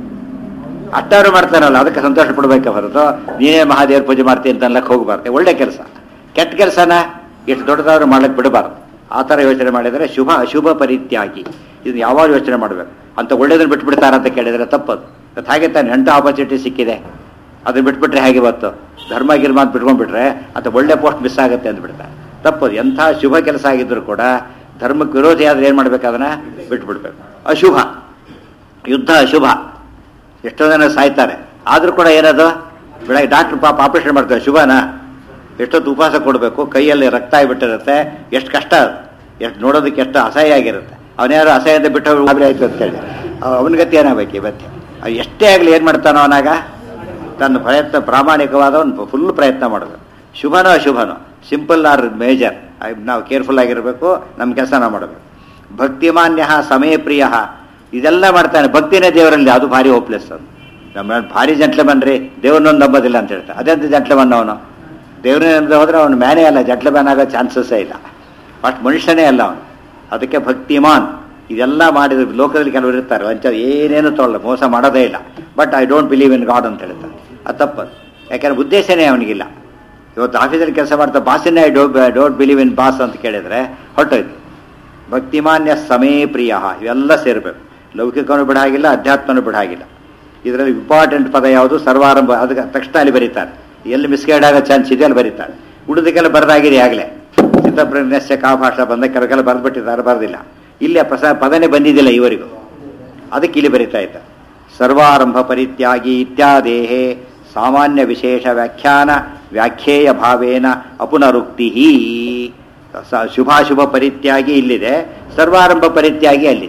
ಅಟ್ಟಾರು ಮಾಡ್ತಾನಲ್ಲ ಅದಕ್ಕೆ ಸಂತೋಷ ಪಡ್ಬೇಕೆ ಹೊರತು ನೀನೇ ಮಹಾದೇವ್ರ ಪೂಜೆ ಮಾಡ್ತೀನಿ ಅಂತ ಅನ್ಲಕ್ಕೆ ಹೋಗಬಾರ್ದು ಒಳ್ಳೆ ಕೆಲಸ ಕೆಟ್ಟ ಕೆಲಸನ ಎಷ್ಟು ದೊಡ್ಡದಾದ್ರೂ ಮಾಡ್ಲಿಕ್ಕೆ ಬಿಡಬಾರ್ದು ಆ ಥರ ಯೋಚನೆ ಮಾಡಿದರೆ ಶುಭ ಅಶುಭ ಪರಿತ್ಯಾಗಿ ಇದು ಯಾವಾಗ ಯೋಚನೆ ಮಾಡಬೇಕು ಅಂತ ಒಳ್ಳೇದನ್ನು ಬಿಟ್ಬಿಡ್ತಾರ ಅಂತ ಕೇಳಿದರೆ ತಪ್ಪದು ಅದು ಹಾಗೆ ತಾನೆ ಎಂಟು ಆಪರ್ಚುನಿಟಿ ಸಿಕ್ಕಿದೆ ಅದನ್ನ ಬಿಟ್ಬಿಟ್ರೆ ಹೇಗೆ ಇವತ್ತು ಧರ್ಮ ಗಿರ್ಮ ಅಂತ ಬಿಟ್ಕೊಂಡ್ಬಿಟ್ರೆ ಅಥವಾ ಒಳ್ಳೆ ಪೋಸ್ಟ್ ಮಿಸ್ ಆಗುತ್ತೆ ಅಂದ್ಬಿಡ್ತಾರೆ ತಪ್ಪದು ಎಂಥ ಶುಭ ಕೆಲಸ ಆಗಿದ್ರು ಕೂಡ ಧರ್ಮಕ್ಕೆ ವಿರೋಧಿ ಆದ್ರೆ ಏನು ಮಾಡ್ಬೇಕು ಅದನ್ನ ಬಿಟ್ಬಿಡ್ಬೇಕು ಅಶುಭ ಯುದ್ಧ ಅಶುಭ ಎಷ್ಟೋ ಜನ ಸಾಯ್ತಾರೆ ಆದರೂ ಕೂಡ ಏನದು ಬೆಳಗ್ಗೆ ಡಾಕ್ಟ್ರ್ ಪಾಪ ಆಪರೇಷನ್ ಮಾಡ್ತಾರೆ ಶುಭನಾ ಎಷ್ಟೊತ್ತು ಉಪವಾಸ ಕೊಡಬೇಕು ಕೈಯಲ್ಲಿ ರಕ್ತ ಆಗಿಬಿಟ್ಟಿರುತ್ತೆ ಎಷ್ಟು ಕಷ್ಟ ಅದು ಎಷ್ಟು ನೋಡೋದಕ್ಕೆ ಎಷ್ಟು ಅಸಹ್ಯ ಆಗಿರುತ್ತೆ ಅವನ್ಯಾರು ಅಸಹ್ಯದ ಬಿಟ್ಟು ಗಾಬರಿ ಆಯ್ತು ಅಂತೇಳಿ ಅವನ ಗತಿ ಏನಾಗಬೇಕು ಇವತ್ತೆ ಅವ್ ಎಷ್ಟೇ ಆಗಲಿ ಏನು ಮಾಡ್ತಾನೋ ಅವನಾಗ ತನ್ನ ಪ್ರಯತ್ನ ಪ್ರಾಮಾಣಿಕವಾದ ಒಂದು ಫುಲ್ ಪ್ರಯತ್ನ ಮಾಡಬೇಕು ಶುಭನೋ ಅಶುಭನೋ ಸಿಂಪಲ್ ಆರ್ ಮೇಜರ್ ನಾವು ಕೇರ್ಫುಲ್ ಆಗಿರಬೇಕು ನಮ್ಮ ಕೆಲಸ ನಾವು ಮಾಡಬೇಕು ಭಕ್ತಿಮಾನ್ಯ ಸಮಯ ಪ್ರಿಯ ಇದೆಲ್ಲ ಮಾಡ್ತಾನೆ ಭಕ್ತಿನೇ ದೇವರಲ್ಲಿ ಅದು ಭಾರಿ ಹೋಪ್ಲೆಸ್ ಅದು ನಮ್ಮ ಭಾರಿ ಜಂಟ್ಲೆಮನ್ ರೀ ದೇವ್ರನ್ನೊಂದು ನಂಬೋದಿಲ್ಲ ಅಂತ ಹೇಳ್ತಾರೆ ಅದೆಂತ ಜಂಟ್ಲೆಮನ್ ಅವನು ದೇವ್ರನ್ನ ಹೋದ್ರೆ ಅವನು ಮ್ಯಾನೇ ಅಲ್ಲ ಜಂಟ್ಲೆಮನ್ ಆಗೋ ಚಾನ್ಸಸ್ಸೇ ಇಲ್ಲ ಬಟ್ ಮನುಷ್ಯನೇ ಅಲ್ಲ ಅವನು ಅದಕ್ಕೆ ಭಕ್ತಿಮಾನ್ ಇದೆಲ್ಲ ಮಾಡಿದ ಲೋಕದಲ್ಲಿ ಕೆಲವರು ಇರ್ತಾರೆ ಲಂಚ ಏನೇನು ತೊಗೊಳ್ಳ ಮೋಸ ಮಾಡೋದೇ ಇಲ್ಲ but I don't believe in God ಅಂತ ಹೇಳ್ತಾರೆ ಅದು ತಪ್ಪದು ಯಾಕಂದ್ರೆ ಉದ್ದೇಶನೇ ಅವನಿಗಿಲ್ಲ ಇವತ್ತು ಆಫೀಸಲ್ಲಿ ಕೆಲಸ ಮಾಡ್ತಾ ಬಾಸಿನೇ I don't don't believe in boss ಅಂತ ಕೇಳಿದ್ರೆ ಹೊರಟೋಯ್ತು ಭಕ್ತಿಮಾನ್ಯ ಸಮೇ ಪ್ರಿಯ ಇವೆಲ್ಲ ಸೇರಬೇಕು ಲೌಕಿಕನೂ ಬಿಡ ಹಾಗಿಲ್ಲ ಅಧ್ಯಾತ್ಮನೂ ಬಿಡ ಹಾಗಿಲ್ಲ ಇದರಲ್ಲಿ ಇಂಪಾರ್ಟೆಂಟ್ ಪದ ಯಾವುದು ಸರ್ವಾರಂಭ ಅದಕ್ಕೆ ತಕ್ಷಣ ಅಲ್ಲಿ ಬರೀತಾರೆ ಎಲ್ಲಿ ಮಿಸ್ಗೈಡ್ ಆಗೋ ಚಾನ್ಸ್ ಇದೆ ಅಲ್ಲಿ ಬರೀತಾರೆ ಉಳಿದಕ್ಕೆಲ್ಲ ಬರೆದಾಗಿದೆ ಆಗಲೇ ಚಿತ್ತಪ್ರಜ್ಞಸ್ಯ ಕಾ ಭಾಷಾ ಬಂದ ಕೆಲವೆಲ್ಲ ಬರೆದ್ಬಿಟ್ಟಿದ್ದಾರೆ ಬರೆದಿಲ್ಲ ಇಲ್ಲಿ ಆ ಪ್ರಸ ಪದನೇ ಬಂದಿದ್ದಿಲ್ಲ ಇವರಿಗೂ ಅದಕ್ಕೆ ಇಲ್ಲಿ ಬರೀತಾ ಇದ್ದ ಸರ್ವಾರಂಭ ಪರಿತ್ಯಾಗಿ ಇತ್ಯಾದೇಹೇ ಸಾಮಾನ್ಯ ವಿಶೇಷ ವ್ಯಾಖ್ಯಾನ ವ್ಯಾಖ್ಯೇಯ ಭಾವೇನ ಅಪುನರುಕ್ತಿ ಶುಭಾಶುಭ ಪರಿತ್ಯಾಗಿ ಇಲ್ಲಿದೆ ಸರ್ವಾರಂಭ ಪರಿತ್ಯಾಗಿ ಅಲ್ಲಿದೆ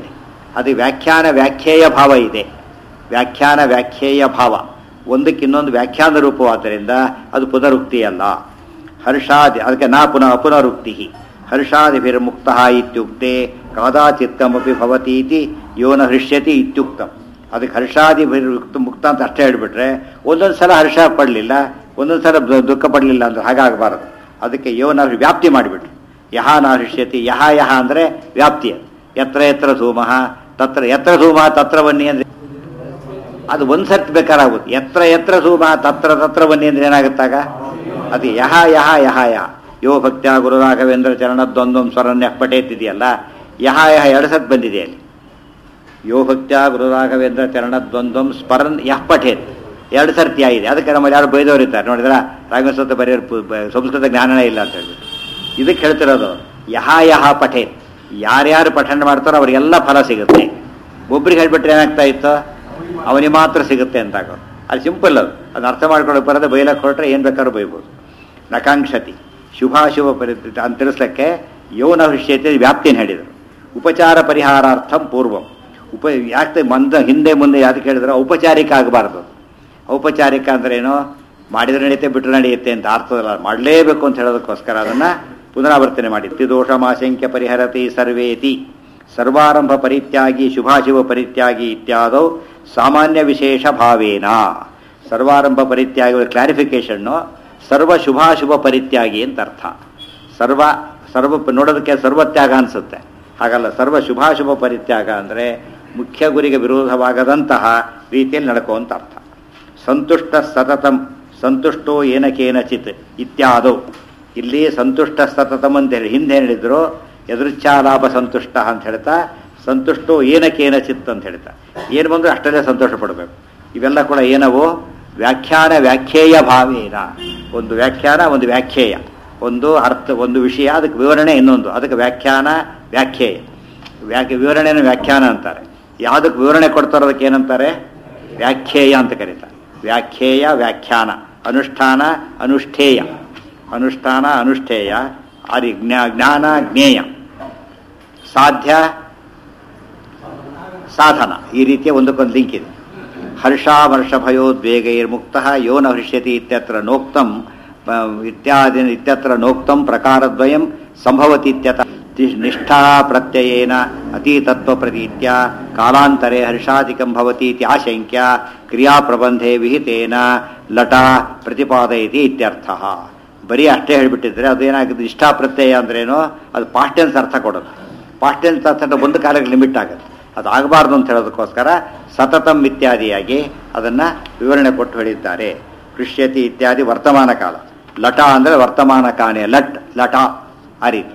ಅದು ವ್ಯಾಖ್ಯಾನ ವ್ಯಾಖ್ಯೇಯ ಭಾವ ಇದೆ ವ್ಯಾಖ್ಯಾನ ವ್ಯಾಖ್ಯೇಯ ಭಾವ ಒಂದಕ್ಕಿನ್ನೊಂದು ವ್ಯಾಖ್ಯಾನ ರೂಪವಾದ್ದರಿಂದ ಅದು ಪುನರುಕ್ತಿ ಅಲ್ಲ ಹರ್ಷಾದಿ ಅದಕ್ಕೆ ನಾ ಪುನಃ ಅಪುನರುಕ್ತಿ ಹರ್ಷಾದಿಭಿರ್ಮುಕ್ತ ಇತ್ಯುಕ್ತೆ ಕದಾಚಿತ್ತಮಪಿ ಭವತೀತಿ ಯೋನ ಹೃಷ್ಯತಿ ಇತ್ಯುಕ್ತಂ ಅದಕ್ಕೆ ಹರ್ಷಾದಿಭಿರ್ಯುಕ್ತ ಮುಕ್ತ ಅಂತ ಅಷ್ಟೇ ಹೇಳ್ಬಿಟ್ರೆ ಒಂದೊಂದು ಸಲ ಹರ್ಷ ಪಡಲಿಲ್ಲ ಒಂದೊಂದು ಸಲ ದು- ದುಃಖ ಪಡಲಿಲ್ಲ ಅಂದ್ರೆ ಹಾಗಾಗಬಾರದು ಅದಕ್ಕೆ ಯೋನ ವ್ಯಾಪ್ತಿ ಮಾಡಿಬಿಟ್ರು ಯಹ ನ ಹೃಷ್ಯತಿ ಯಹ ಯಹ ಅಂದರೆ ವ್ಯಾಪ್ತಿ ಅದು. ಯತ್ರ ಯತ್ರ ಧೂಮಃ ತತ್ರ ಯತ್ರ ಧೂಮಃ ತತ್ರ ಬನ್ನಿ ಅಂದ್ರೆ ಅದು ಒಂದು ಸರ್ತಿ ಬೇಕಾರಾಗುತ್ತೆ ಎತ್ರ ಎತ್ರ ಧೂಮ ತತ್ರ ತತ್ರ ಬನ್ನಿ ಅಂದ್ರೆ ಏನಾಗುತ್ತಾಗ ಅದು ಯಹ ಯಹ ಯಹ ಯಹ ಯೋ ಭಕ್ತ್ಯ ಗುರುರಾಘವೇಂದ್ರ ಚರಣದ್ವಂದ್ವಂ ಸ್ವರನ್ಯ ಪಟೇತಿದೆಯಲ್ಲ ಯಹ ಯಹ ಎರಡು ಸತ್ ಬಂದಿದೆ ಅಲ್ಲಿ ಯೋ ಭಕ್ತ್ಯ ಗುರುರಾಘವೇಂದ್ರ ಚರಣದ್ವಂದ್ವಂ ಸ್ಮರನ್ ಯಃ ಪಠೇತ್ ಎರಡು ಸರ್ತಿ ಆಗಿದೆ ಅದಕ್ಕೆ ನಮ್ಮಲ್ಲಿ ಯಾರು ಬೈದವರಿದ್ದಾರೆ ನೋಡಿದ್ರ ರಾಘವೇಂದ್ರ ಬರೆಯೋರು ಪು- ಬ- ಸಂಸ್ಕೃತ ಜ್ಞಾನನೇ ಇಲ್ಲ ಅಂತ ಹೇಳಿ ಇದಕ್ಕೆ ಹೇಳ್ತಿರೋದು ಯಹ ಯಹ ಪಠೇತ್ ಯಾರ್ಯಾರು ಪಠಣ ಮಾಡ್ತಾರೋ ಅವರಿಗೆಲ್ಲ ಫಲ ಸಿಗುತ್ತೆ ಒಬ್ರಿಗೆ ಹೇಳ್ಬಿಟ್ರೆ ಏನಾಗ್ತಾ ಇತ್ತು ಅವನಿಗೆ ಮಾತ್ರ ಸಿಗುತ್ತೆ ಅಂತ ಆಗೋದು ಅದು ಸಿಂಪಲ್ ಅದು ಅದನ್ನ ಅರ್ಥ ಮಾಡ್ಕೊಳ್ಳೋಕೆ ಬರೋದು ಬೈಲಕ್ಕೆ ಹೊರಟ್ರೆ ಏನು ಬೇಕಾದ್ರೂ ಬೈಬೋದು ನಕಾಂಕ್ಷತಿ ಶುಭಾಶುಭ ಪರಿಸ್ಥಿತಿ ಅಂತ ತಿಳಿಸ್ಲಿಕ್ಕೆ ಯೌನ ವಿಷಯತೆ ವ್ಯಾಪ್ತಿನ ಹೇಳಿದರು ಉಪಚಾರ ಪರಿಹಾರಾರ್ಥಂ ಪೂರ್ವಂ ಉಪ ಯಾಕೆ ಮಂದ ಹಿಂದೆ ಮುಂದೆ ಯಾಕೆ ಹೇಳಿದ್ರು ಔಪಚಾರಿಕ ಆಗಬಾರ್ದು ಔಪಚಾರಿಕ ಅಂದ್ರೆ ಏನು ಮಾಡಿದ್ರೆ ನಡೆಯುತ್ತೆ ಬಿಟ್ಟರೆ ನಡೆಯುತ್ತೆ ಅಂತ ಅರ್ಥದಲ್ಲ ಮಾಡಲೇಬೇಕು ಅಂತ ಹೇಳೋದಕ್ಕೋಸ್ಕರ ಅದನ್ನ ಪುನರಾವರ್ತನೆ ಮಾಡಿ ದೋಷಮಾಶಂಕ್ಯ ಪರಿಹರತಿ ಸರ್ವೇತಿ ಸರ್ವಾರಂಭ ಪರಿತ್ಯಾಗಿ ಶುಭಾಶುಭ ಪರಿತ್ಯಾಗಿ ಇತ್ಯಾದೌ ಸಾಮಾನ್ಯ ವಿಶೇಷ ಭಾವೇನ ಸರ್ವಾರಂಭ ಪರಿತ್ಯಾಗಿ ಕ್ಲಾರಿಫಿಕೇಶನ್ನು ಸರ್ವ ಶುಭಾಶುಭ ಪರಿತ್ಯಾಗಿ ಅಂತ ಅರ್ಥ ಸರ್ವ ಸರ್ವ ನೋಡೋದಕ್ಕೆ ಸರ್ವತ್ಯಾಗ ಅನಿಸುತ್ತೆ ಹಾಗಲ್ಲ ಸರ್ವ ಶುಭಾಶುಭ ಪರಿತ್ಯಾಗ ಅಂದರೆ ಮುಖ್ಯ ಗುರಿಗೆ ವಿರೋಧವಾಗದಂತಹ ರೀತಿಯಲ್ಲಿ ನಡ್ಕೋ ಅಂತ ಅರ್ಥ ಸಂತುಷ್ಟ ಸತತಂ ಸಂತುಷ್ಟೋ ಏನಕೇನಚಿತ್ ಇತ್ಯಾದೌ ಇಲ್ಲಿ ಸಂತುಷ್ಟ ಸತತಂ ಅಂತ ಹೇಳಿ ಹಿಂದೆ ಹೇಳಿದ್ರು ಎದುರುಚ್ಛಾಲಾಭ ಸಂತುಷ್ಟ ಅಂತ ಹೇಳ್ತಾ ಸಂತುಷ್ಟೋ ಏನಕೇನಚಿತ್ ಅಂತ ಹೇಳ್ತಾ ಏನು ಬಂದರೂ ಅಷ್ಟಲ್ಲೇ ಸಂತೋಷ ಪಡಬೇಕು ಇವೆಲ್ಲ ಕೂಡ ಏನವು ವ್ಯಾಖ್ಯಾನ ವ್ಯಾಖ್ಯೇಯ ಭಾವೇನ ಒಂದು ವ್ಯಾಖ್ಯಾನ ಒಂದು ವ್ಯಾಖ್ಯೇಯ ಒಂದು ಅರ್ಥ ಒಂದು ವಿಷಯ ಅದಕ್ಕೆ ವಿವರಣೆ ಇನ್ನೊಂದು ಅದಕ್ಕೆ ವ್ಯಾಖ್ಯಾನ ವ್ಯಾಖ್ಯೇಯ ವ್ಯಾಖ್ಯ ವಿವರಣೆಯನ್ನು ವ್ಯಾಖ್ಯಾನ ಅಂತಾರೆ ಯಾವುದಕ್ಕೆ ವಿವರಣೆ ಕೊಡ್ತಾರೋ ಅದಕ್ಕೆ ಏನಂತಾರೆ ವ್ಯಾಖ್ಯೇಯ ಅಂತ ಕರೀತಾರೆ ವ್ಯಾಖ್ಯೇಯ ವ್ಯಾಖ್ಯಾನ ಅನುಷ್ಠಾನ ಅನುಷ್ಠೇಯ ಅನುಷ್ಠಾನ ಅನುಷ್ಠೇಯ ಆದಿ ಜ್ಞಾ ಜ್ಞಾನ ಜ್ಞೇಯ ಸಾಧ್ಯ ಸಾಧನ ಈ ರೀತಿಯ ಒಂದಕ್ಕೊಂದು ಲಿಂಕ್ ಇದೆ ಹರ್ಷಾಮರ್ಷ ಭಯೋದ್ವೇಗೈರ್ಮುಕ್ತ ಯೋ ನ ಹೃಷ್ಯತಿ ಇತ್ಯತ್ರ ನೋಕ್ತಂ ಆ, ಇತ್ಯಾದಿ ಇತ್ಯತ್ರ ನೋಕ್ತಂ ಪ್ರಕಾರದ್ವಯಂ ಸಂಭವತಿ ಇತ್ಯತ ತಿ- ನಿಷ್ಠಾ ಪ್ರತ್ಯಯೇನ ಅತೀತತ್ವ ಪ್ರತೀತ್ಯ ಕಾಲಾಂತರೆ ಹರ್ಷಾಧಿಕಂ ಭವತಿ ಇತಿ ಆಶಂಕ್ಯ ಕ್ರಿಯಾಪ್ರಬಂಧೆ ವಿಹಿತೇನ ಲಟ ಪ್ರತಿಪಾದಯತಿ ಇತ್ಯರ್ಥಃ ಬರೀ ಅಷ್ಟೇ ಹೇಳಿಬಿಟ್ಟಿದ್ರೆ ಅದೇನಾಗುತ್ತೆ ನಿಷ್ಠಾ ಪ್ರತ್ಯಯ ಅಂದ್ರೇನು ಅದು ಪಾಸ್ಟೆನ್ಸ್ ಅರ್ಥ ಕೊಡೋದು ಪಾಸ್ಟೆನ್ಸ್ ಅರ್ಥ ಒಂದು ಕಾಲಕ್ಕೆ ಲಿಮಿಟ್ ಆಗುತ್ತೆ ಅದು ಆಗಬಾರ್ದು ಅಂತ ಹೇಳೋದಕ್ಕೋಸ್ಕರ ಸತತಂ ಇತ್ಯಾದಿಯಾಗಿ ಅದನ್ನ ವಿವರಣೆ ಕೊಟ್ಟು ಹೇಳಿದ್ದಾರೆ ಕೃಷ್ಯತಿ ಇತ್ಯಾದಿ ವರ್ತಮಾನ ಕಾಲ ಲಟ ಅಂದ್ರೆ ವರ್ತಮಾನ ಕಾನೆ ಲಟ್ ಲಟ ಆ ರೀತಿ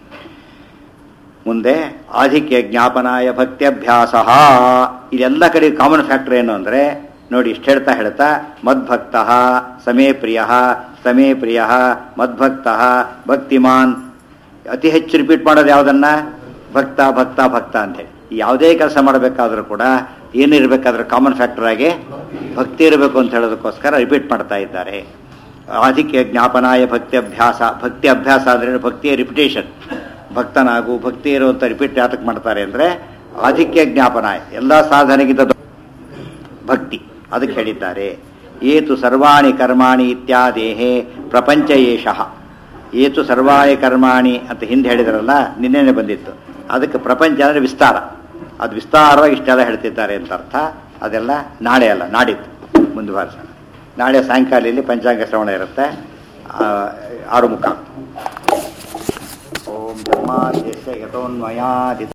ಮುಂದೆ ಆಧಿಕ್ಯ ಜ್ಞಾಪನಾಯ ಭಕ್ತ್ಯಭ್ಯಾಸ ಇದೆಲ್ಲ ಕಡೆ ಕಾಮನ್ ಫ್ಯಾಕ್ಟರ್ ಏನು ಅಂದ್ರೆ ನೋಡಿ ಇಷ್ಟು ಹೇಳ್ತಾ ಹೇಳ್ತಾ ಮದ್ಭಕ್ತ ಸಮೇ ಪ್ರಿಯ ಸಮೇ ಪ್ರಿಯ ಮದ್ಭಕ್ತ ಭಕ್ತಿಮಾನ್ ಅತಿ ಹೆಚ್ಚು ರಿಪೀಟ್ ಮಾಡೋದು ಯಾವುದನ್ನ ಭಕ್ತ ಭಕ್ತ ಭಕ್ತ ಅಂತೇಳಿ ಯಾವುದೇ ಕೆಲಸ ಮಾಡಬೇಕಾದ್ರೂ ಕೂಡ ಏನಿರಬೇಕಾದ್ರೆ ಕಾಮನ್ ಫ್ಯಾಕ್ಟರ್ ಆಗಿ ಭಕ್ತಿ ಇರಬೇಕು ಅಂತ ಹೇಳೋದಕ್ಕೋಸ್ಕರ ರಿಪೀಟ್ ಮಾಡ್ತಾ ಇದ್ದಾರೆ ಆಧಿಕ್ಯ ಜ್ಞಾಪನಾಯ ಭಕ್ತಿ ಅಭ್ಯಾಸ ಭಕ್ತಿ ಅಭ್ಯಾಸ ಅಂದ್ರೆ ಭಕ್ತಿಯ ರಿಪಿಟೇಷನ್ ಭಕ್ತನಾಗು ಭಕ್ತಿ ಇರುವಂತ ರಿಪೀಟ್ ಯಾತಕ್ಕೆ ಮಾಡ್ತಾರೆ ಅಂದ್ರೆ ಆಧಿಕ್ಯ ಜ್ಞಾಪನಾಯ ಎಲ್ಲ ಸಾಧನೆಗಿಂತ ದೊಡ್ಡ ಭಕ್ತಿ ಅದಕ್ಕೆ ಹೇಳಿದ್ದಾರೆ ಏತು ಸರ್ವಾಣಿ ಕರ್ಮಾಣಿ ಇತ್ಯಾದೇಹೇ ಪ್ರಪಂಚ ಏಷಃ ಏತು ಸರ್ವಾಣಿ ಕರ್ಮಾಣಿ ಅಂತ ಹಿಂದೆ ಹೇಳಿದ್ರಲ್ಲ ನಿನ್ನೆನೆ ಬಂದಿತ್ತು ಅದಕ್ಕೆ ಪ್ರಪಂಚ ಅಂದರೆ ವಿಸ್ತಾರ ಅದು ವಿಸ್ತಾರವಾಗಿ ಇಷ್ಟೆಲ್ಲ ಹೇಳ್ತಿದ್ದಾರೆ ಅಂತ ಅರ್ಥ ಅದೆಲ್ಲ ನಾಳೆ ಅಲ್ಲ ನಾಡಿದ್ದು ಮುಂದುವರಿಸೋಣ ನಾಳೆ ಸಾಯಂಕಾಲದಲ್ಲಿ ಪಂಚಾಂಗ ಶ್ರವಣ ಇರುತ್ತೆ ಆ, ಆರು ಮುಖ ಓಂ ಧರ್ಮಾದ್ಯಸ್ಯ ಯಥೋನ್ಮಯಾದಿ